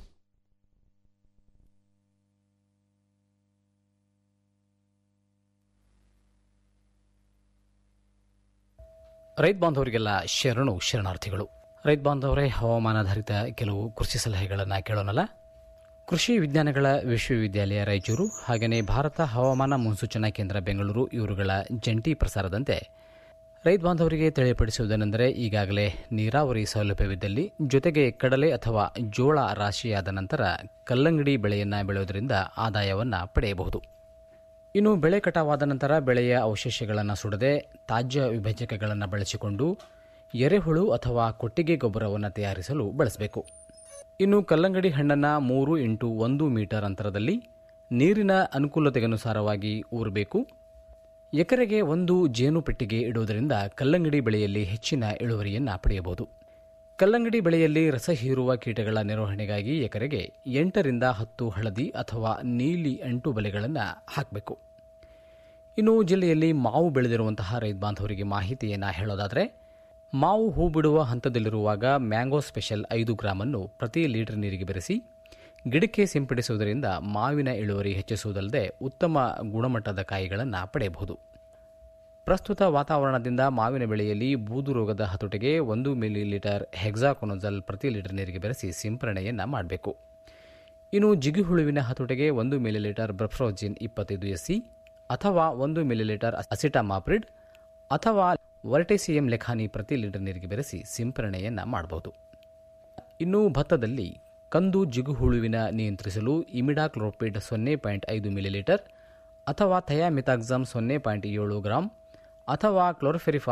ರೈತ ಬಾಂಧವರಿಗೆಲ್ಲ ಶರಣು ಶರಣಾರ್ಥಿಗಳು ರೈತ ಬಾಂಧವರೇ ಹವಾಮಾನಾಧಾರಿತ ಕೆಲವು ಕೃಷಿ ಸಲಹೆಗಳನ್ನು ಕೇಳೋಣಲ್ಲ ಕೃಷಿ ವಿಜ್ಞಾನಗಳ ವಿಶ್ವವಿದ್ಯಾಲಯ ರಾಯಚೂರು ಹಾಗೆಯೇ ಭಾರತ ಹವಾಮಾನ ಮುನ್ಸೂಚನಾ ಕೇಂದ್ರ ಬೆಂಗಳೂರು ಇವರುಗಳ ಜಂಟಿ ಪ್ರಸಾರದಂತೆ ರೈತ ಬಾಂಧವರಿಗೆ ತಿಳಿಯಪಡಿಸುವುದೇನೆಂದರೆ ಈಗಾಗಲೇ ನೀರಾವರಿ ಸೌಲಭ್ಯವಿದ್ದಲ್ಲಿ ಜೊತೆಗೆ ಕಡಲೆ ಅಥವಾ ಜೋಳ ರಾಶಿಯಾದ ನಂತರ ಕಲ್ಲಂಗಡಿ ಬೆಳೆಯನ್ನು ಬೆಳೆಯುವುದರಿಂದ ಆದಾಯವನ್ನು ಪಡೆಯಬಹುದು ಇನ್ನು ಬೆಳೆ ಕಟಾವಾದ ನಂತರ ಬೆಳೆಯ ಅವಶೇಷಗಳನ್ನು ಸುಡದೆ ತಾಜ್ಯ ವಿಭಜಕಗಳನ್ನು ಬಳಸಿಕೊಂಡು ಎರೆಹುಳು ಅಥವಾ ಕೊಟ್ಟಿಗೆ ಗೊಬ್ಬರವನ್ನು ತಯಾರಿಸಲು ಬಳಸಬೇಕು ಇನ್ನು ಕಲ್ಲಂಗಡಿ ಹಣ್ಣನ್ನು ಮೂರು ಇಂಟು ಒಂದು ಮೀಟರ್ ಅಂತರದಲ್ಲಿ ನೀರಿನ ಅನುಕೂಲತೆಗನುಸಾರವಾಗಿ ಊರಬೇಕು ಎಕರೆಗೆ ಒಂದು ಜೇನು ಪೆಟ್ಟಿಗೆ ಇಡುವುದರಿಂದ ಕಲ್ಲಂಗಡಿ ಬೆಳೆಯಲ್ಲಿ ಹೆಚ್ಚಿನ ಇಳುವರಿಯನ್ನು ಪಡೆಯಬಹುದು ಕಲ್ಲಂಗಡಿ ಬೆಳೆಯಲ್ಲಿ ರಸ ಹೀರುವ ಕೀಟಗಳ ನಿರ್ವಹಣೆಗಾಗಿ ಎಕರೆಗೆ ಎಂಟರಿಂದ ಹತ್ತು ಹಳದಿ ಅಥವಾ ನೀಲಿ ಅಂಟು ಬಲೆಗಳನ್ನು ಹಾಕಬೇಕು ಇನ್ನು ಜಿಲ್ಲೆಯಲ್ಲಿ ಮಾವು ಬೆಳೆದಿರುವಂತಹ ರೈತ ಬಾಂಧವರಿಗೆ ಮಾಹಿತಿಯನ್ನು ಹೇಳೋದಾದರೆ ಮಾವು ಹೂ ಬಿಡುವ ಹಂತದಲ್ಲಿರುವಾಗ ಮ್ಯಾಂಗೋ ಸ್ಪೆಷಲ್ ಐದು ಗ್ರಾಮನ್ನು ಪ್ರತಿ ಲೀಟರ್ ನೀರಿಗೆ ಬೆರೆಸಿ ಗಿಡಕ್ಕೆ ಸಿಂಪಡಿಸುವುದರಿಂದ ಮಾವಿನ ಇಳುವರಿ ಹೆಚ್ಚಿಸುವುದಲ್ಲದೆ ಉತ್ತಮ ಗುಣಮಟ್ಟದ ಕಾಯಿಗಳನ್ನು ಪಡೆಯಬಹುದು ಪ್ರಸ್ತುತ ವಾತಾವರಣದಿಂದ ಮಾವಿನ ಬೆಳೆಯಲ್ಲಿ ಬೂದು ರೋಗದ ಹತೋಟಿಗೆ ಒಂದು ಮಿಲಿ ಲೀಟರ್ ಹೆಕ್ಸಾಕೊನೋಜಲ್ ಪ್ರತಿ ಲೀಟರ್ ನೀರಿಗೆ ಬೆರೆಸಿ ಸಿಂಪರಣೆಯನ್ನು ಮಾಡಬೇಕು ಇನ್ನು ಜಿಗುಹುಳುವಿನ ಹತೋಟಿಗೆ ಒಂದು ಮಿಲಿಲೀಟರ್ ಬ್ರಫ್ರೋಜಿನ್ ಇಪ್ಪತ್ತೈದು ಎಸ್ಸಿ ಅಥವಾ ಒಂದು ಮಿಲಿಲೀಟರ್ ಅಸಿಟಾಮಾಪ್ರಿಡ್ ಅಥವಾ ವರ್ಟೆಸಿಯಂ ಲೆಖಾನಿ ಪ್ರತಿ ಲೀಟರ್ ನೀರಿಗೆ ಬೆರೆಸಿ ಸಿಂಪರಣೆಯನ್ನು ಮಾಡಬಹುದು ಇನ್ನು ಭತ್ತದಲ್ಲಿ ಕಂದು ಜಿಗುಹುಳುವಿನ ನಿಯಂತ್ರಿಸಲು ಇಮಿಡಾಕ್ಲೋಪಿಡ್ ಸೊನ್ನೆ ಪಾಯಿಂಟ್ ಐದು ಮಿಲಿಲೀಟರ್ ಅಥವಾ ಥಯಾಮಿತಾಕ್ಸಮ್ ಸೊನ್ನೆ ಪಾಯಿಂಟ್ ಏಳು ಗ್ರಾಂ ಅಥವಾ ಕ್ಲೋರ್ಫೆರಿಫಾಸ್